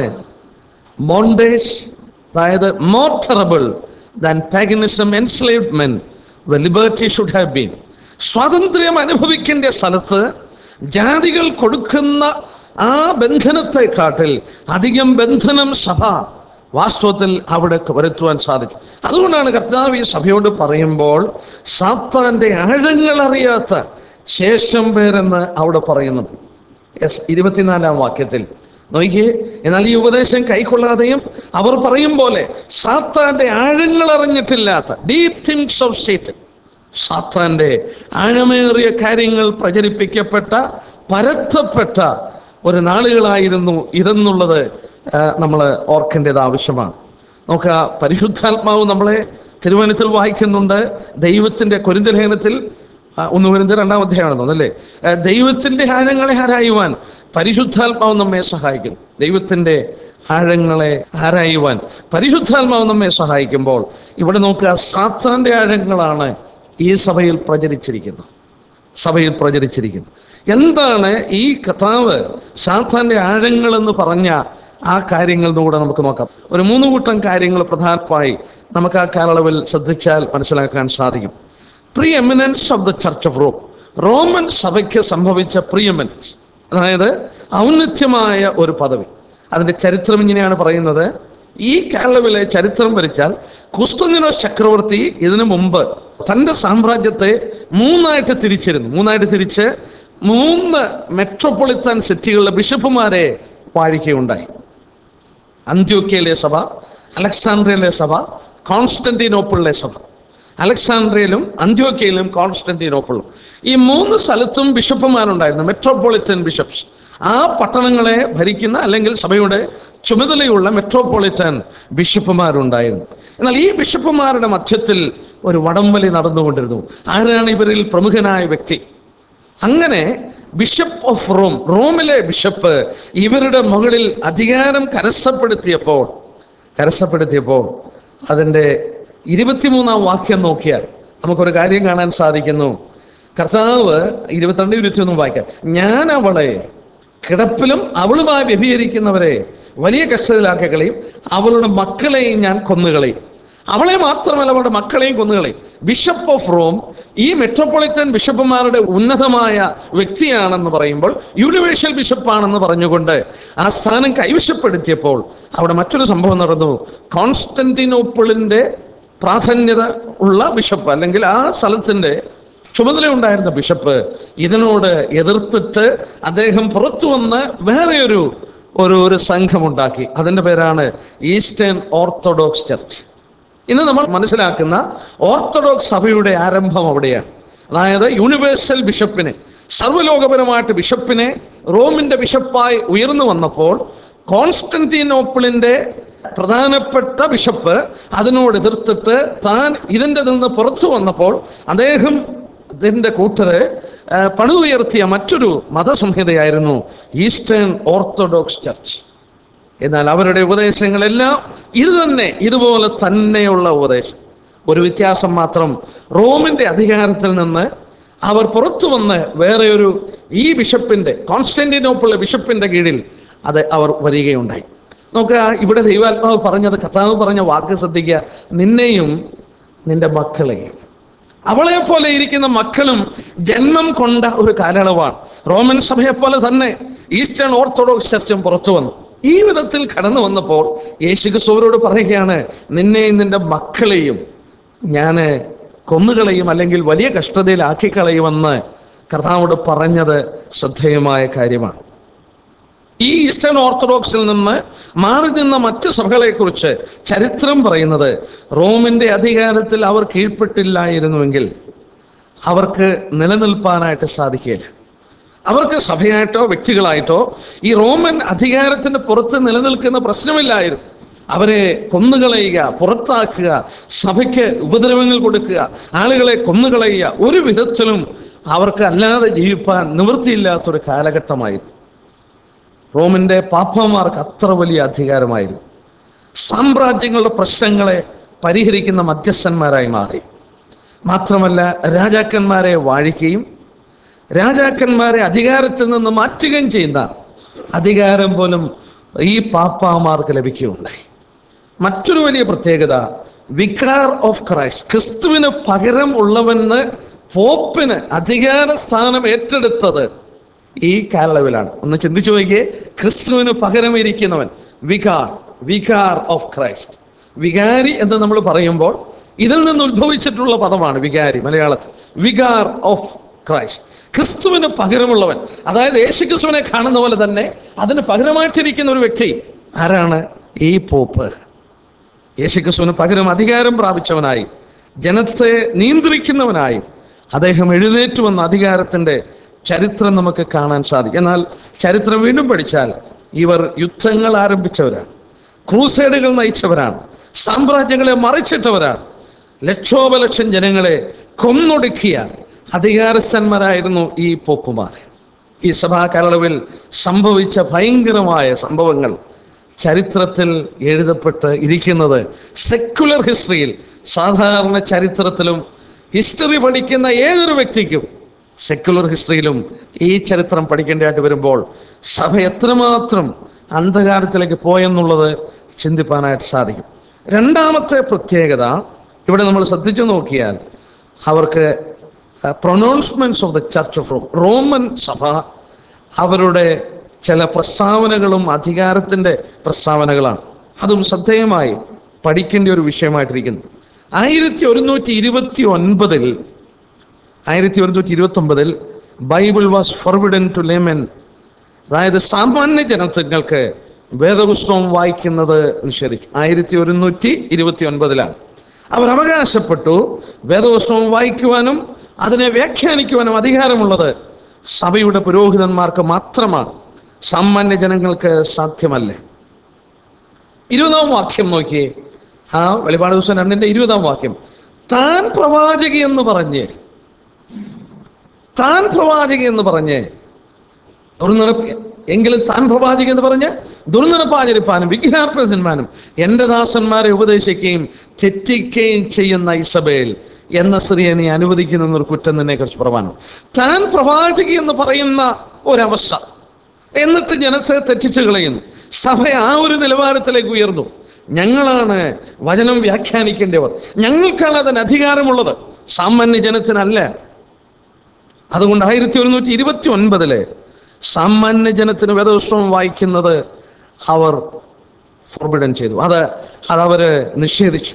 ബോണ്ടേജ് അതായത് more terrible than paganism enslavement liberty should have been സ്വാതന്ത്ര്യം അനുഭവിക്കേണ്ട സ്ഥലത്ത് ജാതികൾ കൊടുക്കുന്ന ആ ബന്ധനത്തെക്കാട്ടിൽ അധികം ബന്ധനം സഭ വാസ്തവത്തിൽ അവിടെ വരുത്തുവാൻ സാധിക്കും അതുകൊണ്ടാണ് കർത്താവ് ഈ സഭയോട് പറയുമ്പോൾ സാത്താന്റെ ആഴങ്ങൾ അറിയാത്ത ശേഷം പേരെന്ന് അവിടെ പറയുന്നു യെസ് ഇരുപത്തിനാലാം വാക്യത്തിൽ നോക്കിയേ എന്നാൽ ഈ ഉപദേശം കൈക്കൊള്ളാതെയും അവർ പറയും പോലെ സാത്താന്റെ ആഴങ്ങൾ അറിഞ്ഞിട്ടില്ലാത്ത ഡീപ് തിങ്സ് ഓഫ് സേറ്റൻ സാത്താന്റെ ആഴമേറിയ കാര്യങ്ങൾ പ്രചരിപ്പിക്കപ്പെട്ട പരത്തപ്പെട്ട ഒരു നാളുകളായിരുന്നു ഇതെന്നുള്ളത് നമ്മൾ ഓർക്കേണ്ടത് ആവശ്യമാണ് നോക്കുക പരിശുദ്ധാത്മാവ് നമ്മളെ തിരുവനന്തപുരത്തിൽ വായിക്കുന്നുണ്ട് ദൈവത്തിന്റെ കൊരിന്തലേഖനത്തിൽ ആ, ഒന്ന് വരുന്നത് രണ്ടാം അധ്യായമാണ് തോന്നുന്നു അല്ലേ ആ, ദൈവത്തിന്റെ ആഴങ്ങളെ ആരായുവാൻ പരിശുദ്ധാത്മാവ് നമ്മെ സഹായിക്കും ദൈവത്തിന്റെ ആഴങ്ങളെ ആരായുവാൻ പരിശുദ്ധാത്മാവ് നമ്മെ സഹായിക്കുമ്പോൾ ഇവിടെ നോക്കുക സാത്താന്റെ ആഴങ്ങളാണ് ഈ സഭയിൽ പ്രചരിച്ചിരിക്കുന്നത് സഭയിൽ പ്രചരിച്ചിരിക്കുന്നു എന്താണ് ഈ കഥാവ് സാത്താന്റെ ആഴങ്ങൾ എന്ന് പറഞ്ഞ ആ കാര്യങ്ങൾ കൂടെ നമുക്ക് നോക്കാം ഒരു മൂന്ന് കൂട്ടം കാര്യങ്ങൾ പ്രധാനമായി നമുക്ക് ആ കാലയളവിൽ ശ്രദ്ധിച്ചാൽ മനസ്സിലാക്കാൻ സാധിക്കും preeminence of the church of Rome Roman സഭയ്ക്ക് സംഭവിച്ച പ്രീ എമിനൻസ് അതായത് ഔന്നത്യമായ ഒരു പദവി അതിന്റെ ചരിത്രം ഇങ്ങനെയാണ് പറയുന്നത് ഈ കാലയളവിലെ ചരിത്രം വരിച്ചാൽ കുസ്തുനിനോസ് ചക്രവർത്തി ഇതിനു മുമ്പ് തന്റെ സാമ്രാജ്യത്തെ മൂന്നായിട്ട് തിരിച്ചിരുന്നു മൂന്നായിട്ട് തിരിച്ച് മൂന്ന് മെട്രോപൊളിറ്റൻ സിറ്റികളിലെ ബിഷപ്പുമാരെ വാഴിക്കുകയുണ്ടായി അന്ത്യോക്കയിലെ സഭ അലക്സാണ്ട്രിയയിലെ സഭ കോൺസ്റ്റന്റീനോപ്പിളിലെ സഭ അലക്സാണ്ട്രിയയിലും അന്ത്യോക്കയിലും കോൺസ്റ്റന്റീനോപ്പിളും ഈ മൂന്ന് സ്ഥലത്തും ബിഷപ്പുമാരുണ്ടായിരുന്നു മെട്രോപൊളിറ്റൻ ബിഷപ്സ് ആ പട്ടണങ്ങളെ ഭരിക്കുന്ന അല്ലെങ്കിൽ സഭയുടെ ചുമതലയുള്ള മെട്രോപൊളിറ്റൻ ബിഷപ്പുമാരുണ്ടായിരുന്നു എന്നാൽ ഈ ബിഷപ്പുമാരുടെ മധ്യത്തിൽ ഒരു വടംവലി നടന്നുകൊണ്ടിരുന്നു ആരാണ് ഇവരിൽ പ്രമുഖനായ വ്യക്തി അങ്ങനെ ബിഷപ്പ് ഓഫ് റോം റോമിലെ ബിഷപ്പ് ഇവരുടെ മുകളിൽ അധികാരം കരസ്ഥപ്പെടുത്തിയപ്പോൾ കരസ്ഥപ്പെടുത്തിയപ്പോൾ അതിൻ്റെ ഇരുപത്തിമൂന്നാം വാക്യം നോക്കിയാൽ നമുക്കൊരു കാര്യം കാണാൻ സാധിക്കുന്നു കർത്താവ് ഇരുപത്തിരണ്ട് ഇരുപത്തിയൊന്നും വായിക്കാം ഞാൻ അവളെ കിടപ്പിലും അവളുമായി വ്യഭിചരിക്കുന്നവരെ വലിയ കഷ്ടത്തിലാക്കിക്കളയും അവളുടെ മക്കളെയും ഞാൻ കൊന്നുകളയും അവളെ മാത്രമല്ല അവളുടെ മക്കളെയും കൊന്നുകളയും ബിഷപ്പ് ഓഫ് റോം ഈ മെട്രോപൊളിറ്റൻ ബിഷപ്പുമാരുടെ ഉന്നതമായ വ്യക്തിയാണെന്ന് പറയുമ്പോൾ യൂണിവേഴ്സൽ ബിഷപ്പാണെന്ന് പറഞ്ഞുകൊണ്ട് ആ സ്ഥാനം കൈവശപ്പെടുത്തിയപ്പോൾ അവിടെ മറ്റൊരു സംഭവം നടന്നു കോൺസ്റ്റന്റിനോപ്പിളിന്റെ പ്രാധാന്യത ഉള്ള ബിഷപ്പ് അല്ലെങ്കിൽ ആ സ്ഥലത്തിന്റെ ചുമതലയുണ്ടായിരുന്ന ബിഷപ്പ് ഇതിനോട് എതിർത്തിട്ട് അദ്ദേഹം പുറത്തു വന്ന് വേറെ ഒരു ഒരു ഒരു സംഘമുണ്ടാക്കി അതിന്റെ പേരാണ് ഈസ്റ്റേൺ ഓർത്തഡോക്സ് ചർച്ച് ഇന്ന് നമ്മൾ മനസ്സിലാക്കുന്ന ഓർത്തഡോക്സ് സഭയുടെ ആരംഭം അവിടെയാണ് അതായത് യൂണിവേഴ്സൽ ബിഷപ്പിനെ സർവ്വലോകപരമായിട്ട് ബിഷപ്പിനെ റോമിന്റെ ബിഷപ്പായി ഉയർന്നു വന്നപ്പോൾ കോൺസ്റ്റന്റീനോപ്പിളിന്റെ പ്രധാനപ്പെട്ട ബിഷപ്പ് അതിനോട് എതിർത്തിട്ട് താൻ ഇതിന്റെ നിന്ന് പുറത്തു വന്നപ്പോൾ അദ്ദേഹം ഇതിന്റെ കൂട്ടര് ആ, പണിതുയർത്തിയ മറ്റൊരു മതസംഹിതയായിരുന്നു ഈസ്റ്റേൺ ഓർത്തഡോക്സ് ചർച്ച് എന്നാൽ അവരുടെ ഉപദേശങ്ങളെല്ലാം ഇത് തന്നെ ഇതുപോലെ തന്നെയുള്ള ഉപദേശം ഒരു വ്യത്യാസം മാത്രം റോമിന്റെ അധികാരത്തിൽ നിന്ന് അവർ പുറത്തു വന്ന് വേറെ ഒരു ഈ ബിഷപ്പിന്റെ കോൺസ്റ്റന്റിനോപ്പിളിലെ ബിഷപ്പിന്റെ കീഴിൽ അത് അവർ വരികയുണ്ടായി നോക്കുക ഇവിടെ ദൈവാത്മാവ് പറഞ്ഞത് കഥാവ് പറഞ്ഞ വാക്ക് ശ്രദ്ധിക്കുക നിന്നെയും നിന്റെ മക്കളെയും അവളെ പോലെ ഇരിക്കുന്ന മക്കളും ജന്മം കൊണ്ട ഒരു കാലയളവാണ് റോമൻ സഭയെ പോലെ തന്നെ ഈസ്റ്റേൺ ഓർത്തഡോക്സ് ചർച്ചും പുറത്തു വന്നു ഈ വിധത്തിൽ കടന്നു വന്നപ്പോൾ യേശു ക്രിസ്തുവരോട് പറയുകയാണ് നിന്നെയും നിന്റെ മക്കളെയും ഞാൻ കൊന്നുകളയും അല്ലെങ്കിൽ വലിയ കഷ്ടതയിലാക്കി കളയുമെന്ന് കർത്താവോട് പറഞ്ഞത് ശ്രദ്ധേയമായ കാര്യമാണ് ഈ ഈസ്റ്റേൺ ഓർത്തഡോക്സിൽ നിന്ന് മാറി നിന്ന മറ്റ് സഭകളെക്കുറിച്ച് ചരിത്രം പറയുന്നത് റോമിന്റെ അധികാരത്തിൽ അവർ കീഴ്പ്പെട്ടില്ലായിരുന്നുവെങ്കിൽ അവർക്ക് നിലനിൽപ്പാനായിട്ട് സാധിക്കില്ല അവർക്ക് സഭയായിട്ടോ വ്യക്തികളായിട്ടോ ഈ റോമൻ അധികാരത്തിന് പുറത്ത് നിലനിൽക്കുന്ന പ്രശ്നമില്ലായിരുന്നു അവരെ കൊന്നുകളയുക പുറത്താക്കുക സഭയ്ക്ക് ഉപദ്രവങ്ങൾ കൊടുക്കുക ആളുകളെ കൊന്നുകളയുക ഒരു വിധത്തിലും അവർക്ക് അല്ലാതെ ജീവിപ്പാൻ നിവൃത്തിയില്ലാത്തൊരു കാലഘട്ടമായിരുന്നു റോമിന്റെ പാപ്പമാർക്ക് അത്ര വലിയ അധികാരമായിരുന്നു സാമ്രാജ്യങ്ങളുടെ പ്രശ്നങ്ങളെ പരിഹരിക്കുന്ന മധ്യസ്ഥന്മാരായി മാറി മാത്രമല്ല രാജാക്കന്മാരെ വാഴിക്കുകയും രാജാക്കന്മാരെ അധികാരത്തിൽ നിന്ന് മാറ്റുകയും ചെയ്യുന്ന അധികാരം പോലും ഈ പാപ്പാമാർക്ക് ലഭിക്കുകയുണ്ടായി മറ്റൊരു വലിയ പ്രത്യേകത വികാർ ഓഫ് ക്രൈസ്റ്റ് ക്രിസ്തുവിന് പകരം ഉള്ളവന് പോപ്പിന് അധികാര സ്ഥാനം ഏറ്റെടുത്തത് ഈ കാലയളവിലാണ് ഒന്ന് ചിന്തിച്ചു നോക്കിയേ ക്രിസ്തുവിന് പകരം ഇരിക്കുന്നവൻ വികാർ വികാർ ഓഫ് ക്രൈസ്റ്റ് വികാരി എന്ന് നമ്മൾ പറയുമ്പോൾ ഇതിൽ നിന്ന് ഉത്ഭവിച്ചിട്ടുള്ള പദമാണ് വികാരി മലയാളത്തിൽ വികാർ ഓഫ് ക്രൈസ്റ്റ് ക്രിസ്തുവിന് പകരമുള്ളവൻ അതായത് യേശു ക്രിസ്തുവിനെ കാണുന്ന പോലെ തന്നെ അതിന് പകരമായിട്ടിരിക്കുന്ന ഒരു വ്യക്തി ആരാണ് ഈ പോപ്പ് യേശുക്രിസ്തുവിന് പകരം അധികാരം പ്രാപിച്ചവനായി ജനത്തെ നിയന്ത്രിക്കുന്നവനായി അദ്ദേഹം എഴുന്നേറ്റ് വന്ന അധികാരത്തിന്റെ ചരിത്രം നമുക്ക് കാണാൻ സാധിക്കും എന്നാൽ ചരിത്രം വീണ്ടും പഠിച്ചാൽ ഇവർ യുദ്ധങ്ങൾ ആരംഭിച്ചവരാണ് ക്രൂസൈഡുകൾ നയിച്ചവരാണ് സാമ്രാജ്യങ്ങളെ മറിച്ചിട്ടവരാണ് ലക്ഷോപലക്ഷം ജനങ്ങളെ കൊന്നൊടുക്കിയ അധികാരസ്ഥന്മാരായിരുന്നു ഈ പോപ്പുമാർ ഈ സഭാ കാലയളവിൽ സംഭവിച്ച ഭയങ്കരമായ സംഭവങ്ങൾ ചരിത്രത്തിൽ എഴുതപ്പെട്ട് ഇരിക്കുന്നത് സെക്കുലർ ഹിസ്റ്ററിയിൽ സാധാരണ ചരിത്രത്തിലും ഹിസ്റ്ററി പഠിക്കുന്ന ഏതൊരു വ്യക്തിക്കും സെക്കുലർ ഹിസ്റ്ററിയിലും ഈ ചരിത്രം പഠിക്കേണ്ടതായിട്ട് വരുമ്പോൾ സഭ എത്രമാത്രം അന്ധകാരത്തിലേക്ക് പോയെന്നുള്ളത് ചിന്തിപ്പാനായിട്ട് സാധിക്കും രണ്ടാമത്തെ പ്രത്യേകത ഇവിടെ നമ്മൾ ശ്രദ്ധിച്ചു നോക്കിയാൽ അവർക്ക് pronouncements of the church of Rome Roman സഭ അവരുടെ ചില പ്രസ്താവനകളും അധികാരത്തിന്റെ പ്രസ്താവനകളാണ് അതും ശ്രദ്ധേയമായി പഠിക്കേണ്ട ഒരു വിഷയമായിട്ടിരിക്കുന്നു ആയിരത്തി ഒരുന്നൂറ്റി ഇരുപത്തി ഒൻപതിൽ ആയിരത്തി ഒരുന്നൂറ്റി ഇരുപത്തി ഒമ്പതിൽ Bible was forbidden to layman അതായത് സാമാന്യ ജനങ്ങൾക്ക് വേദപുസ്തകം വായിക്കുന്നത് നിഷേധിച്ചു ആയിരത്തി ഒരുന്നൂറ്റി ഇരുപത്തി ഒൻപതിലാണ് അവർ അവകാശപ്പെട്ടു വേദപുസ്തകം വായിക്കുവാനും അതിനെ വ്യാഖ്യാനിക്കുവാനും അധികാരമുള്ളത് സഭയുടെ പുരോഹിതന്മാർക്ക് മാത്രമാണ് സാമാന്യ ജനങ്ങൾക്ക് സാധ്യമല്ല ഇരുപതാം വാക്യം നോക്കിയേ ആ വെളിപാട് ദിവസം രണ്ടിന്റെ ഇരുപതാം വാക്യം താൻ പ്രവാചകി എന്ന് പറഞ്ഞ് താൻ പ്രവാചകി എന്ന് പറഞ്ഞ് ദുർനിറപ്പ് എങ്കിലും താൻ പ്രവാചകി എന്ന് പറഞ്ഞ് ദുർനിറപ്പാചരിപ്പാനും വിഗ്രഹാർപ്പതിന്മാനും എന്റെ ദാസന്മാരെ ഉപദേശിക്കുകയും തെറ്റിക്കുകയും ചെയ്യുന്ന ഇസബേൽ എന്ന സ്ത്രീയെ നീ അനുവദിക്കുന്ന എന്നൊരു കുറ്റം നിന്നെ കുറിച്ച് പ്രമാണം താൻ പ്രവാചകി എന്ന് പറയുന്ന ഒരവസ്ഥ എന്നിട്ട് ജനത്തെ തെറ്റിച്ചു കളയുന്നു സഭ ആ ഒരു നിലവാരത്തിലേക്ക് ഉയർന്നു ഞങ്ങളാണ് വചനം വ്യാഖ്യാനിക്കേണ്ടവർ ഞങ്ങൾക്കാണ് അതിന് അധികാരമുള്ളത് സാമാന്യ ജനത്തിനല്ല അതുകൊണ്ട് ആയിരത്തി ഒരുന്നൂറ്റി ഇരുപത്തി ഒൻപതില് സാമാന്യ ജനത്തിന് വേദപുസ്തകം വായിക്കുന്നത് അവർ ഫോർബിഡൻ ചെയ്തു അത് അതവര് നിഷേധിച്ചു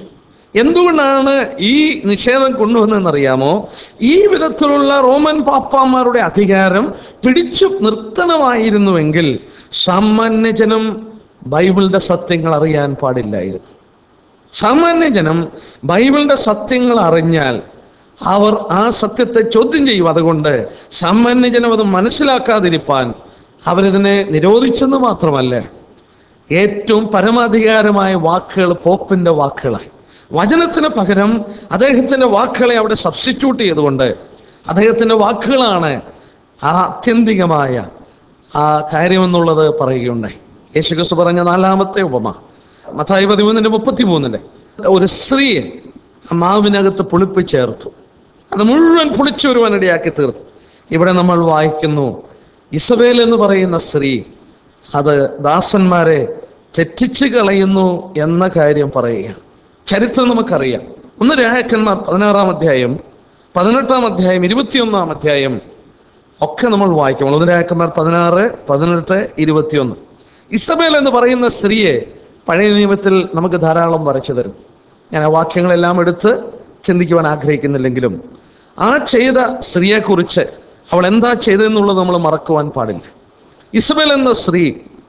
എന്തുകൊണ്ടാണ് ഈ നിഷേധം കൊണ്ടുവന്നതെന്നറിയാമോ ഈ വിധത്തിലുള്ള റോമൻ പാപ്പാമാരുടെ അധികാരം പിടിച്ചു നിർത്തണമായിരുന്നുവെങ്കിൽ സാമാന്യജനം ബൈബിളിന്റെ സത്യങ്ങൾ അറിയാൻ പാടില്ലായിരുന്നു സാമാന്യജനം ബൈബിളിന്റെ സത്യങ്ങൾ അറിഞ്ഞാൽ അവർ ആ സത്യത്തെ ചോദ്യം ചെയ്യും അതുകൊണ്ട് സാമാന്യജനം അത് മനസ്സിലാക്കാതിരിപ്പാൻ അവരിതിനെ നിരോധിച്ചെന്ന് മാത്രമല്ല ഏറ്റവും പരമാധികാരമായ വാക്കുകൾ പോപ്പിന്റെ വാക്കുകളായി വചനത്തിന് പകരം അദ്ദേഹത്തിന്റെ വാക്കുകളെ അവിടെ സബ്സ്റ്റിറ്റ്യൂട്ട് ചെയ്തുകൊണ്ട് അദ്ദേഹത്തിന്റെ വാക്കുകളാണ് ആ ആത്യന്തികമായ ആ കാര്യമെന്നുള്ളത് പറയുകയുണ്ടായി യേശുക്രിസ്തു പറഞ്ഞ നാലാമത്തെ ഉപമ മത്തായി പതിമൂന്നിന്റെ മുപ്പത്തി മൂന്നിന്റെ ഒരു സ്ത്രീയെ ആ മാവിനകത്ത് പുളിപ്പ് ചേർത്തു അത് മുഴുവൻ പുളിച്ചൊരുവനിടയാക്കി തീർത്തു ഇവിടെ നമ്മൾ വായിക്കുന്നു ഇസബേൽ എന്ന് പറയുന്ന സ്ത്രീ അത് ദാസന്മാരെ തെറ്റിച്ച് കളയുന്നു എന്ന കാര്യം പറയുകയാണ് ചരിത്രം നമുക്കറിയാം ഒന്ന് രാജാക്കന്മാർ പതിനാറാം അധ്യായം പതിനെട്ടാം അധ്യായം ഇരുപത്തിയൊന്നാം അധ്യായം ഒക്കെ നമ്മൾ വായിക്കും ഒന്ന് രാജാക്കന്മാർ പതിനാറ് പതിനെട്ട് ഇരുപത്തിയൊന്ന് ഇസബേൽ എന്ന് പറയുന്ന സ്ത്രീയെ പഴയ നിയമത്തിൽ നമുക്ക് ധാരാളം വരച്ചു തരും ഞാൻ ആ വാക്യങ്ങളെല്ലാം എടുത്ത് ചിന്തിക്കുവാൻ ആഗ്രഹിക്കുന്നില്ലെങ്കിലും ആ ചെയ്ത സ്ത്രീയെക്കുറിച്ച് അവൾ എന്താ ചെയ്തതെന്നുള്ളത് നമ്മൾ മറക്കുവാൻ പാടില്ല ഇസബേൽ എന്ന സ്ത്രീ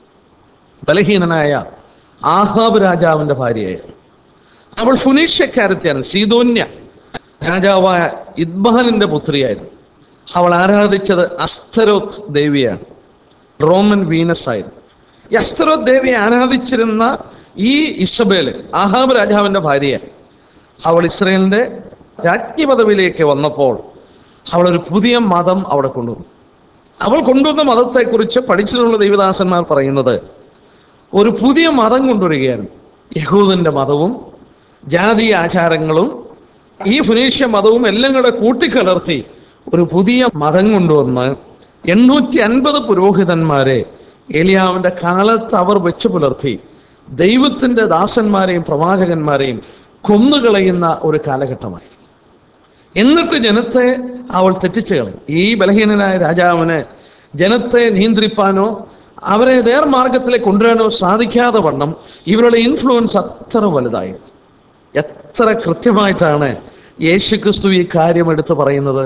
ബലഹീനനായ ആഹാബ് രാജാവിന്റെ ഭാര്യയായിരുന്നു അവൾ ഫുനീഷ്യക്കാരത്തിയാണ് സീതോന്യ രാജാവായ ഇദ്ബാലിന്റെ പുത്രിയായിരുന്നു അവൾ ആരാധിച്ചത് അസ്തരോത്ത് ദേവിയാണ് റോമൻ വീനസ് ആയിരുന്നു ഈ അസ്തരോത്ത് ദേവിയെ ആരാധിച്ചിരുന്ന ഈ ഇസബേല് ആഹാബ് രാജാവിന്റെ ഭാര്യ അവൾ ഇസ്രയേലിന്റെ രാജ്ഞി പദവിയിലേക്ക് വന്നപ്പോൾ അവൾ ഒരു പുതിയ മതം അവിടെ കൊണ്ടുവന്നു അവൾ കൊണ്ടുവന്ന മതത്തെക്കുറിച്ച് പഠിച്ചിട്ടുള്ള ദൈവദാസന്മാർ പറയുന്നത് ഒരു പുതിയ മതം കൊണ്ടുവരികയായിരുന്നു യഹൂദന്റെ മതവും ജാതീയ ആചാരങ്ങളും ഈ ഫുനീഷ്യ മതവും എല്ലാം കൂടെ കൂട്ടിക്കലർത്തി ഒരു പുതിയ മതം കൊണ്ടുവന്ന് എണ്ണൂറ്റി അൻപത് പുരോഹിതന്മാരെ ഏലിയാവിന്റെ കാലത്ത് അവർ വെച്ചു പുലർത്തി ദൈവത്തിന്റെ ദാസന്മാരെയും പ്രവാചകന്മാരെയും കൊന്നുകളയുന്ന ഒരു കാലഘട്ടമായിരുന്നു എന്നിട്ട് ജനത്തെ അവൾ തെറ്റിച്ചു കളയും ഈ ബലഹീനനായ രാജാവിന് ജനത്തെ നിയന്ത്രിപ്പാനോ അവരെ നേർമാർഗത്തിലേക്ക് കൊണ്ടുവരാനോ സാധിക്കാതെ വണ്ണം ഇവരുടെ ഇൻഫ്ലുവൻസ് അത്ര വലുതായിരുന്നു എത്ര കൃത്യമായിട്ടാണ് യേശുക്രിസ്തു ഈ കാര്യം എടുത്തു പറയുന്നത്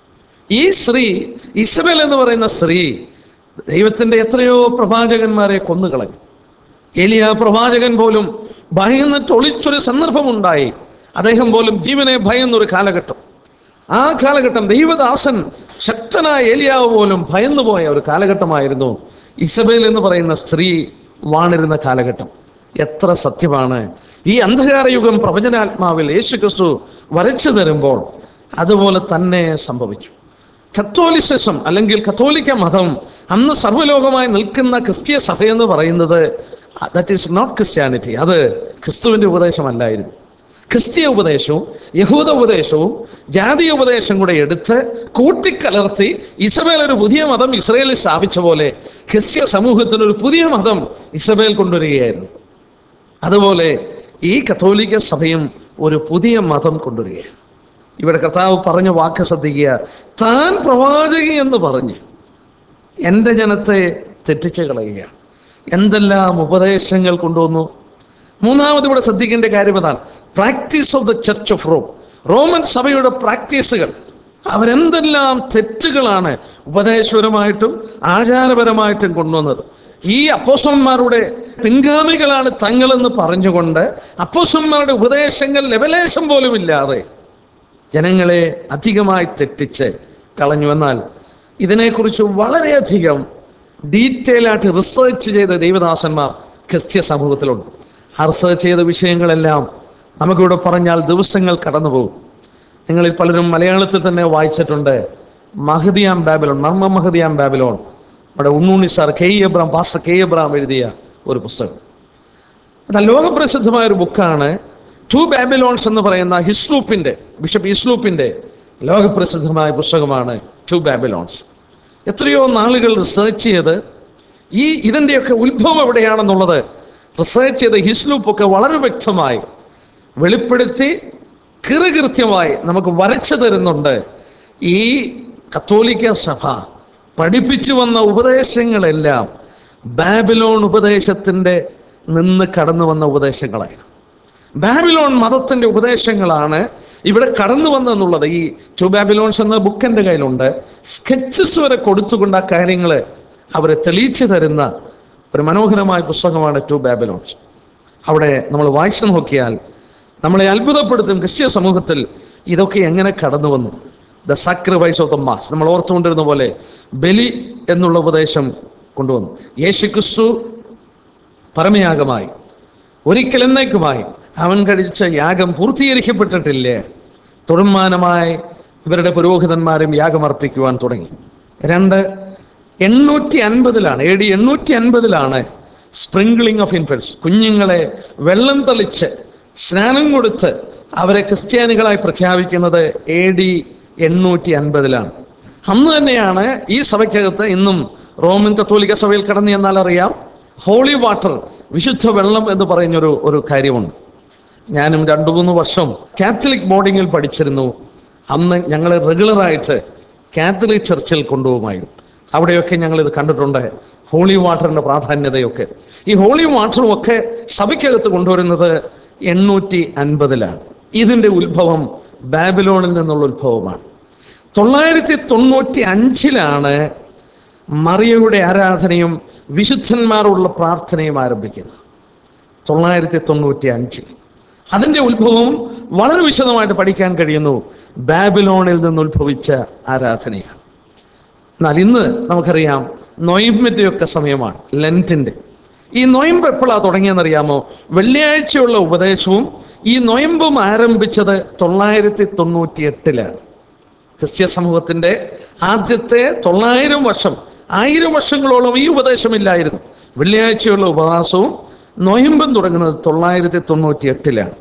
ഈ സ്ത്രീ ഇസ്രയേൽ എന്ന് പറയുന്ന സ്ത്രീ ദൈവത്തിന്റെ എത്രയോ പ്രവാചകന്മാരെ കൊന്നുകളഞ്ഞു എലിയ പ്രവാചകൻ പോലും ഭയന്നിട്ട് ഒളിച്ചൊരു സന്ദർഭമുണ്ടായി അദ്ദേഹം പോലും ജീവനെ ഭയന്നൊരു കാലഘട്ടം ആ കാലഘട്ടം ദൈവദാസൻ ശക്തനായ ഏലിയാവ് പോലും ഭയന്നുപോയ ഒരു കാലഘട്ടമായിരുന്നു ഇസബേൽ എന്ന് പറയുന്ന സ്ത്രീ വാണിരുന്ന കാലഘട്ടം എത്ര സത്യമാണ് ഈ അന്ധകാര യുഗം പ്രവചനാത്മാവിൽ യേശു ക്രിസ്തു വരച്ചു തരുമ്പോൾ അതുപോലെ തന്നെ സംഭവിച്ചു കത്തോലിസിസം അല്ലെങ്കിൽ കത്തോലിക്ക മതം അന്ന് സർവ്വലോകമായി നിൽക്കുന്ന ക്രിസ്തീയ സഭ എന്ന് പറയുന്നത് ദറ്റ് ഈസ് നോട്ട് ക്രിസ്ത്യാനിറ്റി അത് ക്രിസ്തുവിന്റെ ഉപദേശമല്ലായിരുന്നു ക്രിസ്തീയ ഉപദേശവും യഹൂദ ഉപദേശവും ജാതീയ ഉപദേശം കൂടെ എടുത്ത് കൂട്ടിക്കലർത്തി ഇസ്രയേൽ ഒരു പുതിയ മതം ഇസ്രയേലിൽ സ്ഥാപിച്ച പോലെ ക്രിസ്തീയ സമൂഹത്തിന് ഒരു പുതിയ മതം ഇസ്രയേൽ കൊണ്ടുവരികയായിരുന്നു അതുപോലെ ഈ കത്തോലിക്ക സഭയും ഒരു പുതിയ മതം കൊണ്ടുവരികയാണ് ഇവിടെ കർത്താവ് പറഞ്ഞ വാക്ക് ശ്രദ്ധിക്കുക താൻ പ്രവാചകി എന്ന് പറഞ്ഞ് എൻ്റെ ജനത്തെ തെറ്റിച്ച് കളയുകയാണ് എന്തെല്ലാം ഉപദേശങ്ങൾ കൊണ്ടുവന്നു മൂന്നാമത് ഇവിടെ ശ്രദ്ധിക്കേണ്ട കാര്യം അതാണ് practice of the church of Rome Roman സഭയുടെ പ്രാക്ടീസുകൾ അവരെന്തെല്ലാം തെറ്റുകളാണ് ഉപദേശപരമായിട്ടും ആചാരപരമായിട്ടും കൊണ്ടുവന്നത് ഈ അപ്പോസന്മാരുടെ പിൻഗാമികളാണ് തങ്ങളെന്ന് പറഞ്ഞുകൊണ്ട് അപ്പോസന്മാരുടെ ഉപദേശങ്ങൾ ലെവലേശം പോലും ഇല്ലാതെ ജനങ്ങളെ അധികമായി തെറ്റിച്ച് കളഞ്ഞു എന്നാൽ ഇതിനെക്കുറിച്ച് വളരെയധികം ഡീറ്റെയിൽ ആയിട്ട് റിസർച്ച് ചെയ്ത ദൈവദാസന്മാർ ക്രിസ്ത്യ സമൂഹത്തിലുണ്ട് ആ റിസർച്ച് ചെയ്ത വിഷയങ്ങളെല്ലാം നമുക്കിവിടെ പറഞ്ഞാൽ ദിവസങ്ങൾ കടന്നു പോകും നിങ്ങളിൽ പലരും മലയാളത്തിൽ തന്നെ വായിച്ചിട്ടുണ്ട് മഹദിയാം ബാബിലോൺ മർമ്മ മഹദിയാം ബാബിലോൺ നമ്മുടെ Unnunni sir K E Abraham pastor K E Abraham എഴുതിയ ഒരു പുസ്തകം എന്നാൽ ലോകപ്രസിദ്ധമായ ഒരു ബുക്കാണ് ടു ബാബിലോൺസ് എന്ന് പറയുന്ന ഹിസ്ലൂപ്പിന്റെ ബിഷപ്പ് ഹിസ്ലൂപ്പിന്റെ ലോകപ്രസിദ്ധമായ പുസ്തകമാണ് ടു ബാബിലോൺസ് എത്രയോ നാളുകൾ റിസർച്ച് ചെയ്ത് ഈ ഇതിൻ്റെയൊക്കെ ഉത്ഭവം എവിടെയാണെന്നുള്ളത് റിസർച്ച് ചെയ്ത ഹിസ്ലൂപ്പൊക്കെ വളരെ വ്യക്തമായി വെളിപ്പെടുത്തി കൃത്യമായി നമുക്ക് വരച്ചു തരുന്നുണ്ട് ഈ കത്തോലിക്ക സഭ പഠിപ്പിച്ചു വന്ന ഉപദേശങ്ങളെല്ലാം ബാബിലോൺ ഉപദേശത്തിൻ്റെ നിന്ന് കടന്നു വന്ന ഉപദേശങ്ങളായിരുന്നു ബാബിലോൺ മതത്തിന്റെ ഉപദേശങ്ങളാണ് ഇവിടെ കടന്നു വന്നെന്നുള്ളത് ഈ ടു ബാബിലോൺസ് എന്ന ബുക്ക് എൻ്റെ കയ്യിലുണ്ട് സ്കെച്ചസ് വരെ കൊടുത്തുകൊണ്ട് ആ കാര്യങ്ങൾ അവരെ തെളിയിച്ചു തരുന്ന ഒരു മനോഹരമായ പുസ്തകമാണ് ടു ബാബിലോൺസ് അവിടെ നമ്മൾ വായിച്ചു നോക്കിയാൽ നമ്മളെ അത്ഭുതപ്പെടുത്തും ക്രിസ്ത്യ സമൂഹത്തിൽ ഇതൊക്കെ എങ്ങനെ കടന്നു വന്നു the sacrifice of the mass നമ്മൾ ഓർത്തുകൊണ്ടിരുന്ന പോലെ ബലി എന്നുള്ള ഉപദേശം കൊണ്ടുവന്നു യേശു ക്രിസ്തു പരമയാഗമായി ഒരിക്കൽ എന്നേക്കുമായി അവൻ കഴിച്ച യാഗം പൂർത്തീകരിക്കപ്പെട്ടിട്ടില്ലേ തുടർമാനമായി ഇവരുടെ പുരോഹിതന്മാരും യാഗമർപ്പിക്കുവാൻ തുടങ്ങി രണ്ട് എണ്ണൂറ്റി അൻപതിലാണ് എ ഡി എണ്ണൂറ്റി അൻപതിലാണ് സ്പ്രിംഗ്ലിംഗ് ഓഫ് ഇൻഫൻസ് കുഞ്ഞുങ്ങളെ വെള്ളം തളിച്ച് സ്നാനം കൊടുത്ത് അവരെ ക്രിസ്ത്യാനികളായി പ്രഖ്യാപിക്കുന്നത് എ ഡി എണ്ണൂറ്റി അൻപതിലാണ് അന്ന് തന്നെയാണ് ഈ സഭയ്ക്കകത്ത് ഇന്നും റോമൻ കത്തോലിക്ക സഭയിൽ കടന്നു എന്നാൽ അറിയാം ഹോളി വാട്ടർ വിശുദ്ധ വെള്ളം എന്ന് പറയുന്നൊരു ഒരു കാര്യമുണ്ട് ഞാനും രണ്ടു മൂന്ന് വർഷം കാത്തലിക് ബോർഡിങ്ങിൽ പഠിച്ചിരുന്നു അന്ന് ഞങ്ങൾ റെഗുലറായിട്ട് കാത്തലിക് ചർച്ചിൽ കൊണ്ടുപോകുമായിരുന്നു അവിടെയൊക്കെ ഞങ്ങൾ ഇത് കണ്ടിട്ടുണ്ട് ഹോളി വാട്ടറിന്റെ പ്രാധാന്യതയൊക്കെ ഈ ഹോളി വാട്ടറും ഒക്കെ സഭയ്ക്കകത്ത് കൊണ്ടുവരുന്നത് എണ്ണൂറ്റി അൻപതിലാണ് ഇതിന്റെ ഉത്ഭവം ബാബിലോണിൽ നിന്നുള്ള ഉത്ഭവമാണ് തൊള്ളായിരത്തി തൊണ്ണൂറ്റി അഞ്ചിലാണ് മറിയയുടെ ആരാധനയും വിശുദ്ധന്മാരുള്ള പ്രാർത്ഥനയും ആരംഭിക്കുന്നത് തൊള്ളായിരത്തി തൊണ്ണൂറ്റി അഞ്ചിൽ അതിന്റെ ഉത്ഭവം വളരെ വിശദമായിട്ട് പഠിക്കാൻ കഴിയുന്നു ബാബിലോണിൽ നിന്ന് ഉത്ഭവിച്ച ആരാധനയാണ് എന്നാൽ ഇന്ന് നമുക്കറിയാം നൊയമ്പിന്റെ ഒക്കെ സമയമാണ് ലെൻറ്റിന്റെ ഈ നൊയമ്പ് എപ്പോഴാണ് തുടങ്ങിയെന്നറിയാമോ വെള്ളിയാഴ്ചയുള്ള ഉപദേശവും ഈ നൊയമ്പും ആരംഭിച്ചത് തൊള്ളായിരത്തി തൊണ്ണൂറ്റി എട്ടിലാണ് ക്രിസ്ത്യ സമൂഹത്തിന്റെ ആദ്യത്തെ തൊള്ളായിരം വർഷം ആയിരം വർഷങ്ങളോളം ഈ ഉപദേശമില്ലായിരുന്നു വെള്ളിയാഴ്ചയുള്ള ഉപവാസവും നൊയമ്പും തുടങ്ങുന്നത് തൊള്ളായിരത്തി തൊണ്ണൂറ്റി എട്ടിലാണ്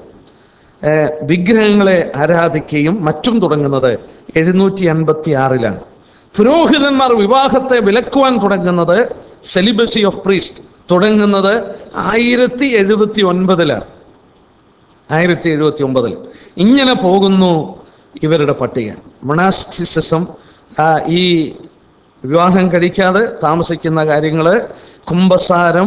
ഏർ വിഗ്രഹങ്ങളെ ആരാധിക്കുകയും മറ്റും തുടങ്ങുന്നത് എഴുന്നൂറ്റി അൻപത്തി ആറിലാണ് പുരോഹിതന്മാർ വിവാഹത്തെ വിലക്കുവാൻ തുടങ്ങുന്നത് സെലിബസി ഓഫ് പ്രീസ്റ്റ് തുടങ്ങുന്നത് ആയിരത്തി എഴുപത്തി ഒൻപതിലാണ് ആയിരത്തി എഴുപത്തി ഒമ്പതിൽ ഇങ്ങനെ പോകുന്നു ഇവരുടെ പട്ടിക മൊണാസ്റ്റിസിസം ഈ വിവാഹം കഴിക്കാതെ താമസിക്കുന്ന കാര്യങ്ങൾ കുംഭസാരം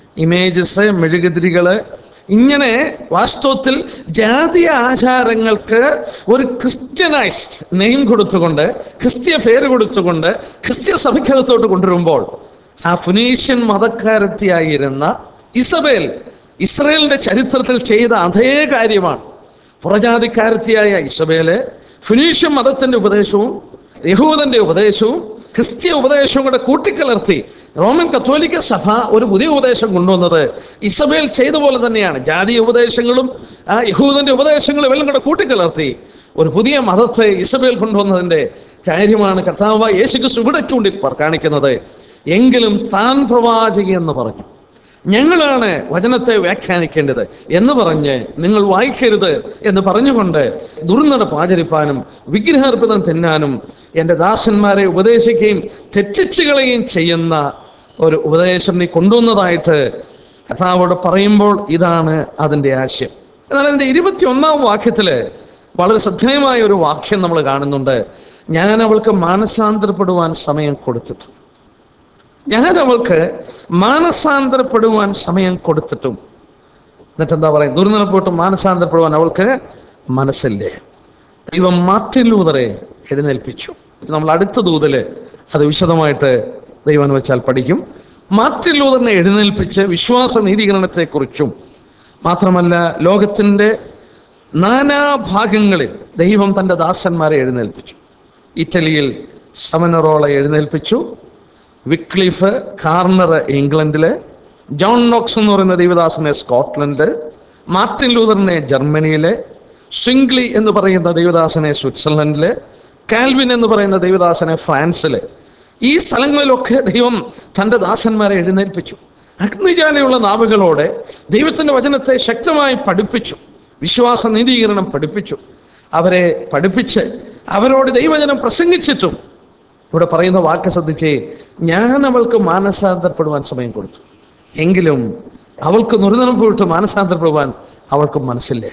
ഇമേജസ് മെഴുകുതിരികള് ഇങ്ങനെ വാസ്തവത്തിൽ ജാതീയ ആചാരങ്ങൾക്ക് ഒരു ക്രിസ്ത്യനൈസ്ഡ് നെയിം കൊടുത്തുകൊണ്ട് ക്രിസ്ത്യ പേര് കൊടുത്തുകൊണ്ട് ക്രിസ്ത്യ സഭയ്ക്കകത്തോട്ട് കൊണ്ടുവരുമ്പോൾ ആ ഫുനീഷ്യൻ മതക്കാരത്തിയായിരുന്ന ഇസബേൽ ഇസ്രയേലിന്റെ ചരിത്രത്തിൽ ചെയ്ത അതേ കാര്യമാണ് പുറജാതിക്കാരത്തിയായ ഇസബേല് ഫിനീഷ്യൻ മതത്തിന്റെ ഉപദേശവും യഹൂദന്റെ ഉപദേശവും ക്രിസ്ത്യ ഉപദേശവും കൂടെ കൂട്ടിക്കലർത്തി റോമൻ കത്തോലിക്ക സഭ ഒരു പുതിയ ഉപദേശം കൊണ്ടുവന്നത് ഇസബേൽ ചെയ്ത പോലെ തന്നെയാണ് ജാതീയ ഉപദേശങ്ങളും ആ യഹൂദന്റെ ഉപദേശങ്ങളും എല്ലാം കൂടെ കൂട്ടിക്കലർത്തി ഒരു പുതിയ മതത്തെ ഇസബേൽ കൊണ്ടുവന്നതിന്റെ കാര്യമാണ് കർത്താവ് യേശു ക്രിസ്തു ഇവിടെ ചൂണ്ടി പ- കാണിക്കുന്നത് എങ്കിലും താൻ പ്രവാചകി എന്ന് പറഞ്ഞു ഞങ്ങളാണ് വചനത്തെ വ്യാഖ്യാനിക്കേണ്ടത് എന്ന് പറഞ്ഞ് നിങ്ങൾ വായിക്കരുത് എന്ന് പറഞ്ഞുകൊണ്ട് ദുർനടപ്പ് ആചരിപ്പാനും വിഗ്രഹാർപ്പിതം തിന്നാനും എൻ്റെ ദാസന്മാരെ ഉപദേശിക്കുകയും തെറ്റിച്ചു കളയുകയും ചെയ്യുന്ന ഒരു ഉപദേശം നീ കൊണ്ടുവന്നതായിട്ട് കഥാവോട് പറയുമ്പോൾ ഇതാണ് അതിൻ്റെ ആശയം എന്നാൽ അതിൻ്റെ ഇരുപത്തി ഒന്നാം വാക്യത്തില് വളരെ ശ്രദ്ധേയമായ ഒരു വാക്യം നമ്മൾ കാണുന്നുണ്ട് ഞാൻ അവൾക്ക് മാനസാന്തരപ്പെടുവാൻ സമയം കൊടുത്തിട്ടു ഞാൻ അവൾക്ക് മാനസാന്തരപ്പെടുവാൻ സമയം കൊടുത്തിട്ടും എന്നിട്ട് എന്താ പറയുക ദുർനടപ്പോട്ട് മാനസാന്തരപ്പെടുവാൻ അവൾക്ക് മനസ്സില്ലേ ദൈവം മാർട്ടിൻ ലൂതറെ എഴുന്നേൽപ്പിച്ചു ഇത് നമ്മൾ അടുത്ത ദൂതല് അത് വിശദമായിട്ട് ദൈവം വെച്ചാൽ പഠിക്കും മാർട്ടിൻ ലൂതറിനെ എഴുന്നേൽപ്പിച്ച് വിശ്വാസ നീതീകരണത്തെക്കുറിച്ചും മാത്രമല്ല ലോകത്തിൻ്റെ നാനാഭാഗങ്ങളിൽ ദൈവം തൻ്റെ ദാസന്മാരെ എഴുന്നേൽപ്പിച്ചു ഇറ്റലിയിൽ സമനറോളെ എഴുന്നേൽപ്പിച്ചു വിക്ലിഫ് കാർണർ ഇംഗ്ലണ്ടില് ജോൺ നോക്സ് എന്ന് പറയുന്ന ദൈവദാസനെ സ്കോട്ട്ലൻഡ് മാർട്ടിൻ ലൂതറിനെ ജർമ്മനിയിലെ സ്വിംഗ്ലി എന്ന് പറയുന്ന ദൈവദാസനെ സ്വിറ്റ്സർലൻഡില് കാൽവിൻ എന്ന് പറയുന്ന ദൈവദാസനെ ഫ്രാൻസില് ഈ സ്ഥലങ്ങളിലൊക്കെ ദൈവം തൻ്റെ ദാസന്മാരെ എഴുന്നേൽപ്പിച്ചു അഗ്നിജാലയുള്ള നാവുകളോടെ ദൈവത്തിന്റെ വചനത്തെ ശക്തമായി പഠിപ്പിച്ചു വിശ്വാസ നീതീകരണം പഠിപ്പിച്ചു അവരെ പഠിപ്പിച്ച് അവരോട് ദൈവജനം പ്രസംഗിച്ചിട്ടും ഇവിടെ പറയുന്ന വാക്ക് ശ്രദ്ധിച്ചേ ഞാൻ അവൾക്ക് മാനസാന്തരപ്പെടുവാൻ സമയം കൊടുത്തു എങ്കിലും അവൾക്ക് നുറുനനം പോയിട്ട് മാനസാന്തരപ്പെടുവാൻ അവൾക്ക് മനസ്സില്ലേ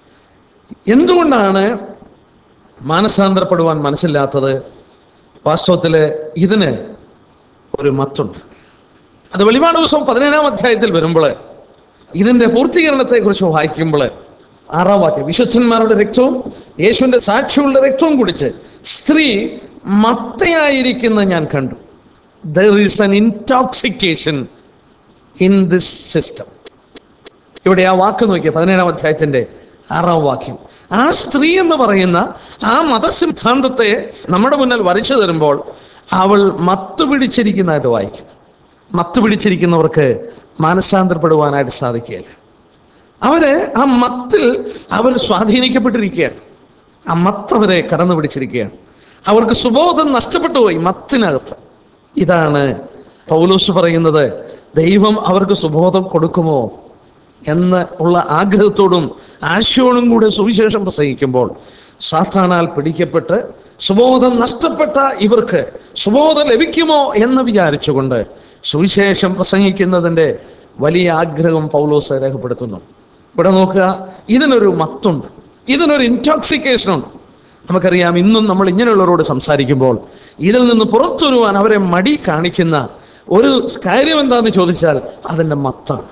എന്തുകൊണ്ടാണ് മാനസാന്തരപ്പെടുവാൻ മനസ്സില്ലാത്തത് വാസ്തവത്തില് ഇതിന് ഒരു മത്തുണ്ട് അത് വെളിപാട് ദിവസം പതിനേഴാം അധ്യായത്തിൽ വരുമ്പോൾ ഇതിന്റെ പൂർത്തീകരണത്തെക്കുറിച്ച് വായിക്കുമ്പോൾ ആറാം വാക്യം വിശുദ്ധന്മാരുടെ രക്തവും യേശുവിന്റെ സാക്ഷിയുള്ള രക്തവും കുടിച്ച് സ്ത്രീ മത്തയായിരിക്കുന്ന ഞാൻ കണ്ടു there is an intoxication in this system ഇവിടെ ആ വാക്ക് നോക്കിയ പതിനേഴാം അധ്യായത്തിന്റെ ആറാം വാക്യം ആ സ്ത്രീ എന്ന് പറയുന്ന ആ മതസിദ്ധാന്തത്തെ നമ്മുടെ മുന്നിൽ വരച്ചു തരുമ്പോൾ അവൾ മത്തു പിടിച്ചിരിക്കുന്നതായിട്ട് വായിക്കുന്നു മത്തു പിടിച്ചിരിക്കുന്നവർക്ക് മാനസാന്തരപ്പെടുവാനായിട്ട് സാധിക്കുകയില്ല അവര് ആ മത്തിൽ അവർ സ്വാധീനിക്കപ്പെട്ടിരിക്കുകയാണ് ആ മത്ത് അവരെ കടന്നു പിടിച്ചിരിക്കുകയാണ് അവർക്ക് സുബോധം നഷ്ടപ്പെട്ടു പോയി മത്തിനകത്ത് ഇതാണ് പൗലോസ് പറയുന്നത് ദൈവം അവർക്ക് സുബോധം കൊടുക്കുമോ എന്ന് ഉള്ള ആഗ്രഹത്തോടും ആശയോടും കൂടെ സുവിശേഷം പ്രസംഗിക്കുമ്പോൾ സാത്താനാൽ പിടിക്കപ്പെട്ട് സുബോധം നഷ്ടപ്പെട്ട ഇവർക്ക് സുബോധം ലഭിക്കുമോ എന്ന് വിചാരിച്ചുകൊണ്ട് സുവിശേഷം പ്രസംഗിക്കുന്നതിൻ്റെ വലിയ ആഗ്രഹം പൗലോസ് രേഖപ്പെടുത്തുന്നു ഇവിടെ നോക്കുക ഇതിനൊരു മത്തുണ്ട് ഇതിനൊരു ഇൻടോക്സിക്കേഷൻ ഉണ്ട് നമുക്കറിയാം ഇന്നും നമ്മൾ ഇങ്ങനെയുള്ളവരോട് സംസാരിക്കുമ്പോൾ ഇതിൽ നിന്ന് പുറത്തു വരുവാൻ അവരെ മടി കാണിക്കുന്ന ഒരു കാര്യം എന്താണെന്ന് ചോദിച്ചാൽ അതിൻ്റെ മത്താണ്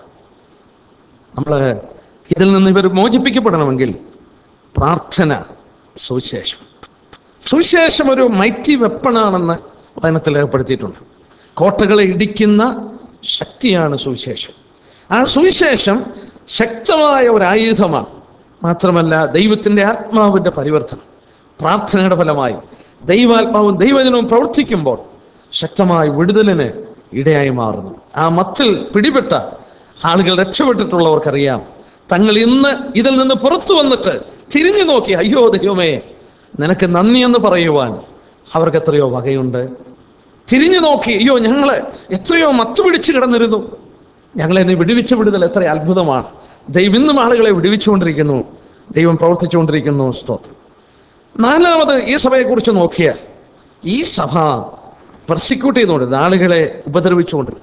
നമ്മൾ ഇതിൽ നിന്ന് ഇവർ മോചിപ്പിക്കപ്പെടണമെങ്കിൽ പ്രാർത്ഥന സുവിശേഷം സുവിശേഷം ഒരു മൈറ്റി വെപ്പണാണെന്ന് വചനത്തിൽ രേഖപ്പെടുത്തിയിട്ടുണ്ട് കോട്ടകളെ ഇടിക്കുന്ന ശക്തിയാണ് സുവിശേഷം ആ സുവിശേഷം ശക്തമായ ഒരു ആയുധമാണ് മാത്രമല്ല ദൈവത്തിൻ്റെ ആത്മാവിൻ്റെ പരിവർത്തനം പ്രാർത്ഥനയുടെ ഫലമായി ദൈവാത്മാവും ദൈവജനവും പ്രവർത്തിക്കുമ്പോൾ ശക്തമായ വിടുതലിന് ഇടയായി മാറുന്നു ആ മത്തിൽ പിടിപെട്ട ആളുകൾ രക്ഷപ്പെട്ടിട്ടുള്ളവർക്കറിയാം തങ്ങൾ ഇന്ന് ഇതിൽ നിന്ന് പുറത്തു വന്നിട്ട് തിരിഞ്ഞു നോക്കി അയ്യോ ദൈവമേ നിനക്ക് നന്ദി എന്ന് പറയുവാൻ അവർക്ക് എത്രയോ വകയുണ്ട് തിരിഞ്ഞു നോക്കി അയ്യോ ഞങ്ങള് എത്രയോ മത്തു പിടിച്ചു കിടന്നിരുന്നു ഞങ്ങളെ നീ വിടുവിച്ച വിടുതൽ എത്ര അത്ഭുതമാണ് ദൈവം ഇന്നും ആളുകളെ വിടുവിച്ചുകൊണ്ടിരിക്കുന്നു ദൈവം പ്രവർത്തിച്ചുകൊണ്ടിരിക്കുന്നു സ്തോത്രം നാലാമത് ഈ സഭയെക്കുറിച്ച് നോക്കിയാൽ ഈ സഭ പെർസിക്യൂട്ട് ചെയ്തുകൊണ്ടിരുന്നു ആളുകളെ ഉപദ്രവിച്ചുകൊണ്ടിരുന്നു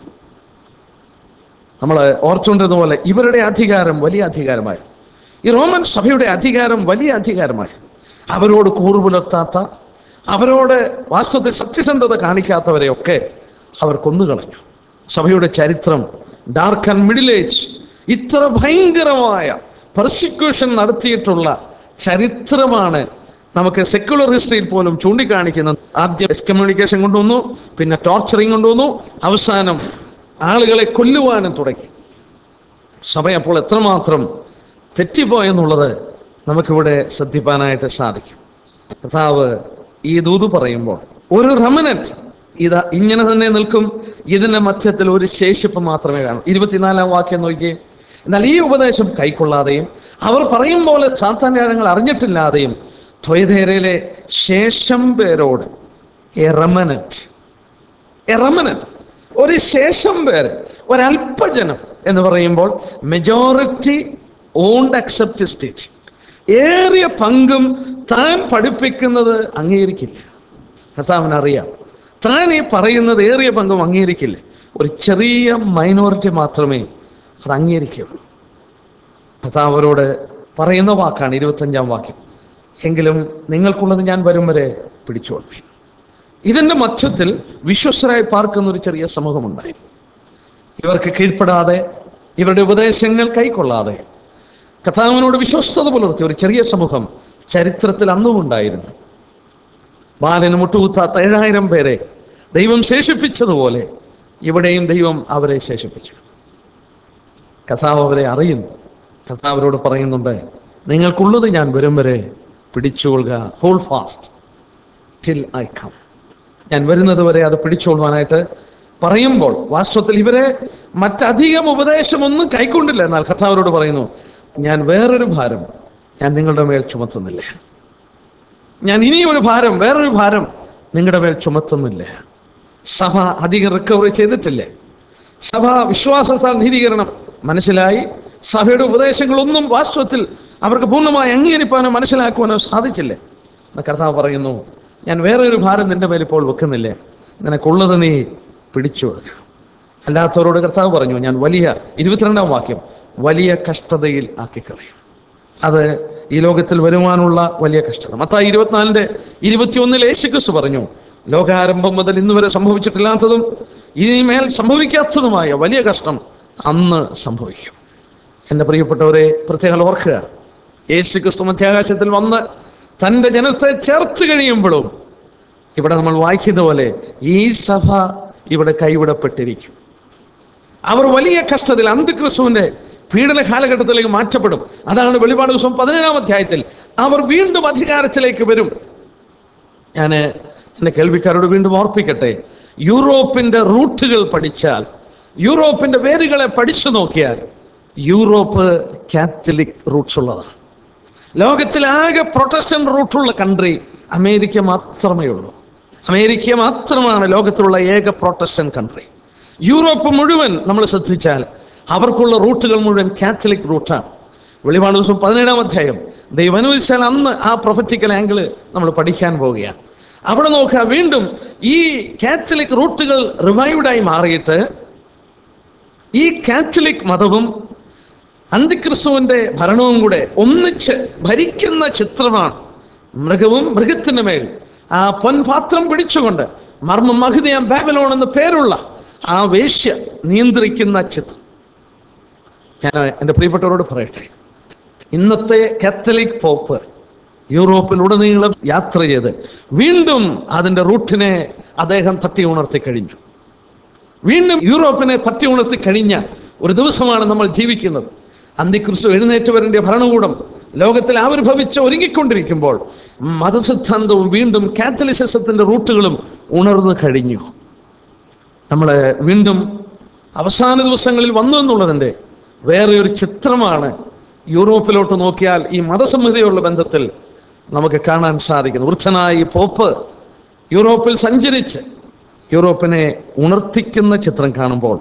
നമ്മൾ ഓർത്തുകൊണ്ടിരുന്ന പോലെ ഇവരുടെ അധികാരം വലിയ അധികാരമായി ഈ റോമൻ സഭയുടെ അധികാരം വലിയ അധികാരമായി അവരോട് കൂറു പുലർത്താത്ത അവരോട് വാസ്തവത്തിൽ സത്യസന്ധത കാണിക്കാത്തവരെയൊക്കെ അവർ കൊന്നുകളഞ്ഞു സഭയുടെ ചരിത്രം ഡാർക്ക് ആൻഡ് മിഡിൽ ഏജ് ഇത്ര ഭയങ്കരമായ പെർസിക്യൂഷൻ നടത്തിയിട്ടുള്ള ചരിത്രമാണ് നമുക്ക് സെക്യുലർ ഹിസ്റ്ററിയിൽ പോലും ചൂണ്ടിക്കാണിക്കുന്നത് ആദ്യം എക്സ്കമ്മ്യൂണിക്കേഷൻ കൊണ്ടുവന്നു പിന്നെ ടോർച്ചറിങ് കൊണ്ടുവന്നു അവസാനം ആളുകളെ കൊല്ലുവാനും തുടങ്ങി സഭ അപ്പോൾ എത്രമാത്രം തെറ്റിപ്പോയെന്നുള്ളത് നമുക്കിവിടെ ശ്രദ്ധിപ്പാനായിട്ട് സാധിക്കും കർത്താവ് ഈ ദൂത് പറയുമ്പോൾ ഒരു റമനന്റ് ഇത് ഇങ്ങനെ തന്നെ നിൽക്കും ഇതിന്റെ മധ്യത്തിൽ ഒരു ശേഷിപ്പ് മാത്രമേ കാണൂ ഇരുപത്തിനാലാം വാക്യം നോക്കിയേ എന്നാൽ ഈ ഉപദേശം കൈക്കൊള്ളാതെയും അവർ പറയും പോലെ സാധാന്യങ്ങൾ അറിഞ്ഞിട്ടില്ലാതെയും ത്വയധേരയിലെ ശേഷം പേരോട് എ റമനന്റ് എ റമനന്റ് ഒരു ശേഷം പേര് ഒരല്പജനം എന്ന് പറയുമ്പോൾ മെജോറിറ്റി ഓണ്ട് അക്സെപ്റ്റ് സ്റ്റേറ്റ് ഏറിയ പങ്കും താൻ പഠിപ്പിക്കുന്നത് അംഗീകരിക്കില്ല കർത്താവിന് അറിയാം താൻ ഈ പറയുന്നത് ഏറിയ പങ്കും അംഗീകരിക്കില്ല ഒരു ചെറിയ മൈനോറിറ്റി മാത്രമേ അത് അംഗീകരിക്കുകയുള്ളൂ കർത്താവ് അവരോട് പറയുന്ന വാക്കാണ് ഇരുപത്തഞ്ചാം വാക്യം എങ്കിലും നിങ്ങൾക്കുള്ളത് ഞാൻ വരും വരെ പിടിച്ചോളൂ ഇതിന്റെ മധ്യത്തിൽ വിശ്വസ്തരായി പാർക്കുന്ന ഒരു ചെറിയ സമൂഹമുണ്ടായി ഇവർക്ക് കീഴ്പ്പെടാതെ ഇവരുടെ ഉപദേശങ്ങൾ കൈക്കൊള്ളാതെ കഥാവിനോട് വിശ്വസ്തത പുലർത്തിയ ഒരു ചെറിയ സമൂഹം ചരിത്രത്തിൽ അന്നും ഉണ്ടായിരുന്നു ബാലന് മുട്ടുകുത്താത്ത ഏഴായിരം പേരെ ദൈവം ശേഷിപ്പിച്ചതുപോലെ ഇവിടെയും ദൈവം അവരെ ശേഷിപ്പിച്ചു കഥാവ് അവരെ അറിയുന്നു കഥാവരോട് പറയുന്നുണ്ട് നിങ്ങൾക്കുള്ളത് ഞാൻ വരും വരെ പിടിച്ചുകൊള്ളുക hold fast till I come ഞാൻ വരുന്നത് വരെ അത് പിടിച്ചോളുവാനായിട്ട് പറയുമ്പോൾ വാസ്തവത്തിൽ ഇവരെ മറ്റധികം ഉപദേശമൊന്നും കൈക്കൊണ്ടില്ല എന്നാൽ കർത്താവരോട് പറയുന്നു ഞാൻ വേറൊരു ഭാരം ഞാൻ നിങ്ങളുടെ മേൽ ചുമത്തുന്നില്ല ഞാൻ ഇനി ഒരു ഭാരം വേറൊരു ഭാരം നിങ്ങളുടെ മേൽ ചുമത്തുന്നില്ല സഭ അധികം റിക്കവറി ചെയ്തിട്ടില്ലേ സഭ വിശ്വാസത്താൽ നീതീകരണം മനസ്സിലായി സഭയുടെ ഉപദേശങ്ങളൊന്നും വാസ്തവത്തിൽ അവർക്ക് പൂർണ്ണമായി അംഗീകരിക്കാനോ മനസ്സിലാക്കുവാനോ സാധിച്ചില്ലേ എന്ന് കർത്താവ് പറയുന്നു ഞാൻ വേറെ ഒരു ഭാരം നിന്റെ മേൽ ഇപ്പോൾ വെക്കുന്നില്ലേ നിനക്കുള്ളത് നീ പിടിച്ചു കൊടുക്കുക അല്ലാത്തവരോട് കർത്താവ് പറഞ്ഞു ഞാൻ വലിയ ഇരുപത്തിരണ്ടാം വാക്യം വലിയ കഷ്ടതയിൽ ആക്കിക്കളയും അത് ഈ ലോകത്തിൽ വരുവാനുള്ള വലിയ കഷ്ടത മത്തായി ഇരുപത്തിനാലിന്റെ ഇരുപത്തിയൊന്നിൽ യേശുക്രിസ്തു പറഞ്ഞു ലോകാരംഭം മുതൽ ഇന്ന് വരെ സംഭവിച്ചിട്ടില്ലാത്തതും ഇനിമേൽ സംഭവിക്കാത്തതുമായ വലിയ കഷ്ടം അന്ന് സംഭവിക്കും എൻ്റെ പ്രിയപ്പെട്ടവരെ പ്രത്യേകം ഓർക്കുക യേശു ക്രിസ്തു മധ്യാകാശത്തിൽ വന്ന് തൻ്റെ ജനത്തെ ചേർത്ത് കഴിയുമ്പോഴും ഇവിടെ നമ്മൾ വായിക്കുന്ന പോലെ ഈ സഭ ഇവിടെ കൈവിടപ്പെട്ടിരിക്കും അവർ വലിയ കഷ്ടത്തിൽ അന്ത്യക്രിസ്തുവിന്റെ പീഡന കാലഘട്ടത്തിലേക്ക് മാറ്റപ്പെടും അതാണ് വെളിപാട് ദിവസം പതിനേഴാം അധ്യായത്തിൽ അവർ വീണ്ടും അധികാരത്തിലേക്ക് വരും ഞാൻ എൻ്റെ കേൾവിക്കാരോട് വീണ്ടും ഓർപ്പിക്കട്ടെ യൂറോപ്പിന്റെ റൂട്ടുകൾ പഠിച്ചാൽ യൂറോപ്പിന്റെ വേരുകളെ പഠിച്ചു നോക്കിയാൽ യൂറോപ്പ് കാത്തലിക് റൂട്ട്സ് ഉള്ളതാണ് ലോകത്തിലാകെ പ്രൊട്ടസ്റ്റന്റ് റൂട്ടുള്ള കൺട്രി അമേരിക്ക മാത്രമേ ഉള്ളൂ അമേരിക്ക മാത്രമാണ് ലോകത്തിലുള്ള ഏക പ്രൊട്ടസ്റ്റന്റ് കൺട്രി യൂറോപ്പ് മുഴുവൻ നമ്മൾ ശ്രദ്ധിച്ചാൽ അവർക്കുള്ള റൂട്ടുകൾ മുഴുവൻ കാത്തലിക് റൂട്ടാണ് വെളിപാട് ദിവസം പതിനേഴാം അധ്യായം ദൈവം അനുവദിച്ചാൽ അന്ന് ആ പ്രൊഫറ്റിക്കൽ ആംഗിള് നമ്മൾ പഠിക്കാൻ പോവുകയാണ് അവിടെ നോക്കുക വീണ്ടും ഈ കാത്തലിക് റൂട്ടുകൾ റിവൈവ്ഡായി മാറിയിട്ട് ഈ കാത്തലിക് മതവും അന്തിക്രിസ്തുവിന്റെ ഭരണവും കൂടെ ഒന്നിച്ച് ഭരിക്കുന്ന ചിത്രമാണ് മൃഗവും മൃഗത്തിന് മേൽ ആ പൊൻപാത്രം പിടിച്ചുകൊണ്ട് മർമ്മ മഹിതയാം ബാബലോൺ എന്ന് പേരുള്ള ആ വേശ്യ നിയന്ത്രിക്കുന്ന ചിത്രം ഞാൻ എൻ്റെ പ്രിയപ്പെട്ടവരോട് പറയട്ടെ ഇന്നത്തെ കാത്തലിക് പോപ്പ് യൂറോപ്പിലുടനീളം യാത്ര ചെയ്ത് വീണ്ടും അതിൻ്റെ റൂട്ടിനെ അദ്ദേഹം തട്ടി ഉണർത്തി കഴിഞ്ഞു വീണ്ടും യൂറോപ്പിനെ തട്ടി ഉണർത്തി കഴിഞ്ഞ ഒരു ദിവസമാണ് നമ്മൾ ജീവിക്കുന്നത് അന്തിക്രിസ്തു എഴുന്നേറ്റവരുടെ ഭരണകൂടം ലോകത്തിൽ ആവിർഭവിച്ച് ഒരുങ്ങിക്കൊണ്ടിരിക്കുമ്പോൾ മതസിദ്ധാന്തവും വീണ്ടും കാത്തലിസിസത്തിന്റെ റൂട്ടുകളും ഉണർന്നു കഴിഞ്ഞു നമ്മൾ വീണ്ടും അവസാന ദിവസങ്ങളിൽ വന്നു എന്നുള്ളതിൻ്റെ വേറെ ഒരു ചിത്രമാണ് യൂറോപ്പിലോട്ട് നോക്കിയാൽ ഈ മതസംഹിതയുള്ള ബന്ധത്തിൽ നമുക്ക് കാണാൻ സാധിക്കുന്നു വൃദ്ധനായ ഈ പോപ്പ് യൂറോപ്പിൽ സഞ്ചരിച്ച് യൂറോപ്പിനെ ഉണർത്തിക്കുന്ന ചിത്രം കാണുമ്പോൾ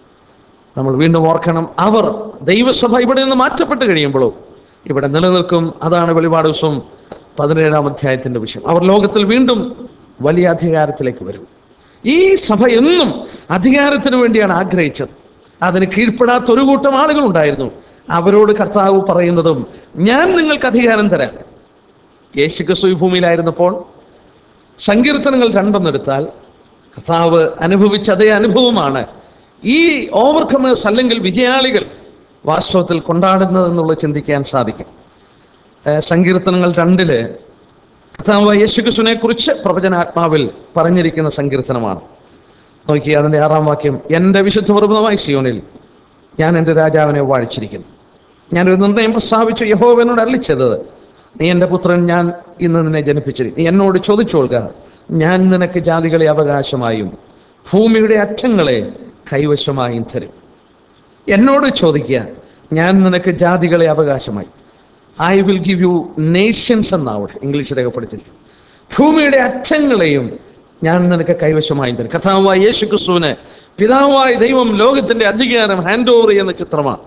നമ്മൾ വീണ്ടും ഓർക്കണം അവർ ദൈവസഭ ഇവിടെ നിന്ന് മാറ്റപ്പെട്ട് കഴിയുമ്പോഴോ ഇവിടെ നിലനിൽക്കും അതാണ് വെളിപാട് ദിവസം പതിനേഴാം അധ്യായത്തിന്റെ വിഷയം അവർ ലോകത്തിൽ വീണ്ടും വലിയ അധികാരത്തിലേക്ക് വരും ഈ സഭ എന്നും അധികാരത്തിന് വേണ്ടിയാണ് ആഗ്രഹിച്ചത് അതിന് കീഴ്പ്പെടാത്ത ഒരു കൂട്ടം ആളുകൾ ഉണ്ടായിരുന്നു അവരോട് കർത്താവ് പറയുന്നതും ഞാൻ നിങ്ങൾക്ക് അധികാരം തരാം യേശു ക്രിസ്തു ഈ ഭൂമിയിലായിരുന്നപ്പോൾ സങ്കീർത്തനങ്ങൾ രണ്ടെന്നെടുത്താൽ കർത്താവ് അനുഭവിച്ച അതേ അനുഭവമാണ് ഈ ഓവർകമേഴ്സ് അല്ലെങ്കിൽ വിജയാളികൾ വാസ്തവത്തിൽ കൊണ്ടാടുന്നത് എന്നുള്ളത് ചിന്തിക്കാൻ സാധിക്കും ഏഹ് സങ്കീർത്തനങ്ങൾ രണ്ടില് കർത്താവ് യേശുക്രിസ്തുവിനെ കുറിച്ച് പ്രവചനാത്മാവിൽ പറഞ്ഞിരിക്കുന്ന സങ്കീർത്തനമാണ് നോക്കി അതിന്റെ ആറാം വാക്യം എൻ്റെ വിശുദ്ധ പർവ്വതമായ സിയോനിൽ ഞാൻ എൻ്റെ രാജാവിനെ വാഴിച്ചിരിക്കുന്നു ഞാനൊരു നിർണയം പ്രസ്താവിച്ചു യഹോവനോട് അരളിച്ചത് നീ എൻ്റെ പുത്രൻ ഞാൻ ഇന്ന് നിന്നെ ജനിപ്പിച്ചിരിക്കും നീ എന്നോട് ചോദിച്ചോളുക ഞാൻ നിനക്ക് ജാതികളെ അവകാശമായും ഭൂമിയുടെ അറ്റങ്ങളെ കൈവശമായും തരും എന്നോട് ചോദിക്കുക ഞാൻ നിനക്ക് ജാതികളെ അവകാശമായി I will give you nations എന്നാവിടെ ഇംഗ്ലീഷ് രേഖപ്പെടുത്തിയിരിക്കും ഭൂമിയുടെ അറ്റങ്ങളെയും ഞാൻ നിനക്ക് കൈവശമായി തരും കഥാവായ യേശു ക്രിസ്തുവിന് പിതാവായ ദൈവം ലോകത്തിന്റെ അധികാരം ഹാൻഡ് ഓവർ ചെയ്യുന്ന ചിത്രമാണ്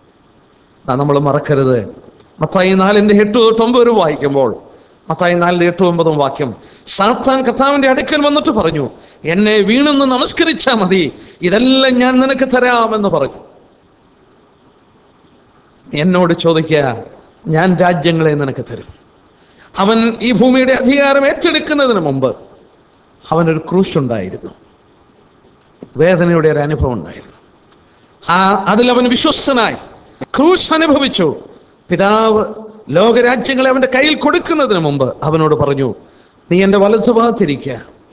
നമ്മൾ മറക്കരുത് മത്തായി നാലിന്റെ എട്ട് തൊട്ട് ഒമ്പത് വരെ വായിക്കുമ്പോൾ മത്തായി നാലിന്റെ എട്ട് ഒമ്പതും വാക്യം സാത്താൻ കർത്താവിന്റെ അടുക്കൽ വന്നിട്ട് പറഞ്ഞു എന്നെ വീണെന്ന് നമസ്കരിച്ചാൽ മതി ഇതെല്ലാം ഞാൻ നിനക്ക് തരാമെന്ന് പറഞ്ഞു എന്നോട് ചോദിക്കുക ഞാൻ രാജ്യങ്ങളെ നിനക്ക് തരും അവൻ ഈ ഭൂമിയുടെ അധികാരം ഏറ്റെടുക്കുന്നതിന് മുമ്പ് അവനൊരു ക്രൂശ് ഉണ്ടായിരുന്നു വേദനയുടെ ഒരു അനുഭവം ഉണ്ടായിരുന്നു ആ അതിൽ അവൻ വിശ്വസ്തനായി ക്രൂശ് അനുഭവിച്ചു പിതാവ് ലോകരാജ്യങ്ങളെ അവന്റെ കയ്യിൽ കൊടുക്കുന്നതിന് മുമ്പ് അവനോട് പറഞ്ഞു നീ എൻ്റെ വലതു ഭാഗത്തിരിക്കുക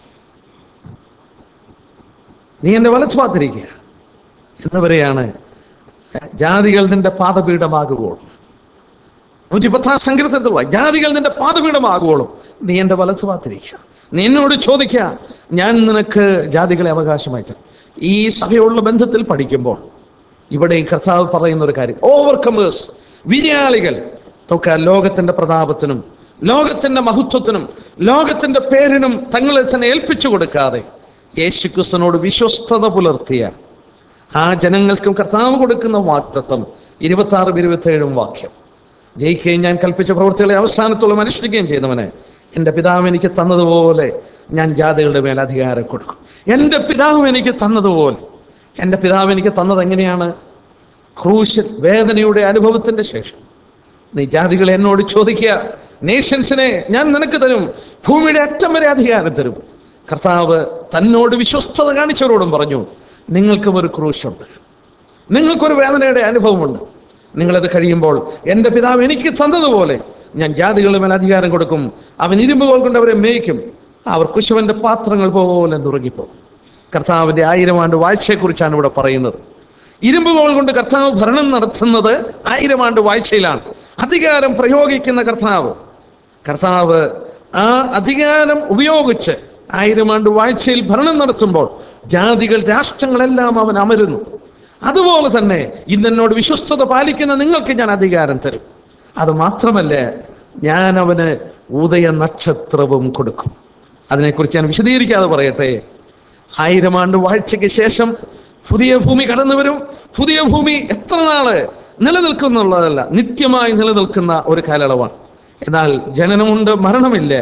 നീ എൻ്റെ വലതു ഭാഗത്തിരിക്കുക എന്നവരെയാണ് ജാതികൾ നിന്റെ പാദപീഠമാകുവോളും നൂറ്റി പത്താം സങ്കീർത്തനത്തിൽ വായി ജാതികൾ നിന്റെ പാദപീഠമാകുവോളും നീ എൻ്റെ വലതു ഭാഗത്തിരിക്കുക നീ എന്നോട് ചോദിക്കുക ഞാൻ നിനക്ക് ജാതികളെ അവകാശമായി തരും ഈ സഭയുള്ള ബന്ധത്തിൽ പഠിക്കുമ്പോൾ ഇവിടെ ഈ കർത്താവ് പറയുന്ന ഒരു കാര്യം ഓവർകമേഴ്സ് വിജയാളികൾ നോക്കുക ലോകത്തിന്റെ പ്രതാപത്തിനും ലോകത്തിന്റെ മഹത്വത്തിനും ലോകത്തിന്റെ പേരിനും തങ്ങളെ തന്നെ ഏൽപ്പിച്ചു കൊടുക്കാതെ യേശുക്രിസ്തുവിനോട് വിശ്വസ്തത പുലർത്തിയ ആ ജനങ്ങൾക്കും കർത്താവ് കൊടുക്കുന്ന വാക്തത്വം ഇരുപത്തി ആറും ഇരുപത്തി ഏഴും വാക്യം ജയിക്കുകയും ഞാൻ കൽപ്പിച്ച പ്രവൃത്തികളെ അവസാനത്തോളം അനുഷ്ഠിക്കുകയും ചെയ്യുന്നവന് എൻ്റെ പിതാവ് എനിക്ക് തന്നതുപോലെ ഞാൻ ജാതികളുടെ മേൽ അധികാരം കൊടുക്കും എൻ്റെ പിതാവ് എനിക്ക് തന്നതുപോലെ എൻ്റെ പിതാവ് എനിക്ക് തന്നത് എങ്ങനെയാണ് ക്രൂശിൽ വേദനയുടെ അനുഭവത്തിന്റെ ശേഷം നീ ജാതികളെ എന്നോട് ചോദിക്കുക നേഷൻസിനെ ഞാൻ നിനക്ക് തരും ഭൂമിയുടെ അറ്റം വരെ അധികാരം തരും കർത്താവ് തന്നോട് വിശ്വസ്തത കാണിച്ചവരോടും പറഞ്ഞു നിങ്ങൾക്കും ഒരു ക്രൂശുണ്ട് നിങ്ങൾക്കൊരു വേദനയുടെ അനുഭവമുണ്ട് നിങ്ങളത് കഴിയുമ്പോൾ എൻ്റെ പിതാവ് എനിക്ക് തന്നതുപോലെ ഞാൻ ജാതികളുടെ മേൽ അധികാരം കൊടുക്കും അവൻ ഇരുമ്പുകൾ കൊണ്ട് അവരെ മേയ്ക്കും അവർ കുശവന്റെ പാത്രങ്ങൾ പോലെ നുറുങ്ങിപ്പോകും കർത്താവിന്റെ ആയിരം ആണ്ട് വാഴ്ചയെക്കുറിച്ചാണ് ഇവിടെ പറയുന്നത് ഇരുമ്പുകൾ കൊണ്ട് കർത്താവ് ഭരണം നടത്തുന്നത് ആയിരം ആണ്ട് വാഴ്ചയിലാണ് അധികാരം പ്രയോഗിക്കുന്ന കർത്താവ് കർത്താവ് ആ അധികാരം ഉപയോഗിച്ച് ആയിരം ആണ്ട് വാഴ്ചയിൽ ഭരണം നടത്തുമ്പോൾ ജാതികൾ രാഷ്ട്രങ്ങളെല്ലാം അവൻ അമരുന്നു അതുപോലെ തന്നെ ഇന്നെന്നോട് വിശ്വസ്തത പാലിക്കുന്ന നിങ്ങൾക്ക് ഞാൻ അധികാരം തരും അത് മാത്രമല്ല ഞാൻ അവന് ഉദയ നക്ഷത്രവും കൊടുക്കും അതിനെക്കുറിച്ച് ഞാൻ വിശദീകരിക്കാതെ പറയട്ടെ ആയിരം ആണ്ട് വാഴ്ചയ്ക്ക് ശേഷം പുതിയ ഭൂമി കടന്നു വരും പുതിയ ഭൂമി എത്ര നാള് നിലനിൽക്കുന്നുള്ളതല്ല നിത്യമായി നിലനിൽക്കുന്ന ഒരു കാലയളവാണ് എന്നാൽ ജനനമുണ്ട് മരണമില്ല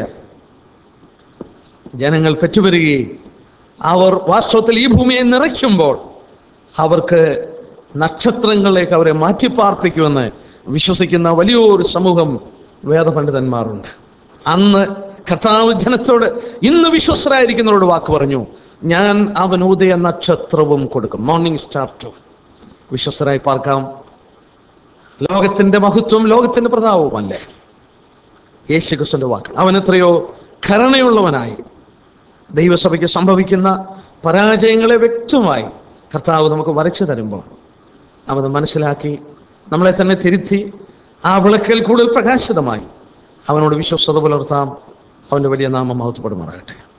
ജനങ്ങൾ പെറ്റുവരികയും അവർ വാസ്തവത്തിൽ ഈ ഭൂമിയെ നിറയ്ക്കുമ്പോൾ അവർക്ക് നക്ഷത്രങ്ങളിലേക്ക് അവരെ മാറ്റിപ്പാർപ്പിക്കുമെന്ന് വിശ്വസിക്കുന്ന വലിയൊരു സമൂഹം വേദപണ്ഡിതന്മാരുണ്ട് അന്ന് കർത്താവ് ജനത്തോട് ഇന്ന് വിശ്വസ്തരായിരിക്കുന്നവരോട് വാക്ക് പറഞ്ഞു ഞാൻ അവൻ ഉദയ നക്ഷത്രവും കൊടുക്കും മോർണിംഗ് സ്റ്റാർ ടു വിശ്വസ്തരായി പാർക്കാം ലോകത്തിന്റെ മഹത്വം ലോകത്തിന്റെ പ്രതാപവുമല്ലേ യേശു ക്രിസ്തുവിന്റെ വാക്ക് അവൻ എത്രയോ കരുണയുള്ളവനായി ദൈവസഭയ്ക്ക് സംഭവിക്കുന്ന പരാജയങ്ങളെ വ്യക്തമായി കർത്താവ് നമുക്ക് വരച്ചു തരുമ്പോൾ നാം അത് മനസ്സിലാക്കി നമ്മളെ തന്നെ തിരുത്തി ആ വിളക്കിൽ കൂടുതൽ പ്രകാശിതമായി അവനോട് വിശ്വസ്തത പുലർത്താം അവൻ്റെ വലിയ നാമം മഹത്വപ്പെടുമാറാകട്ടെ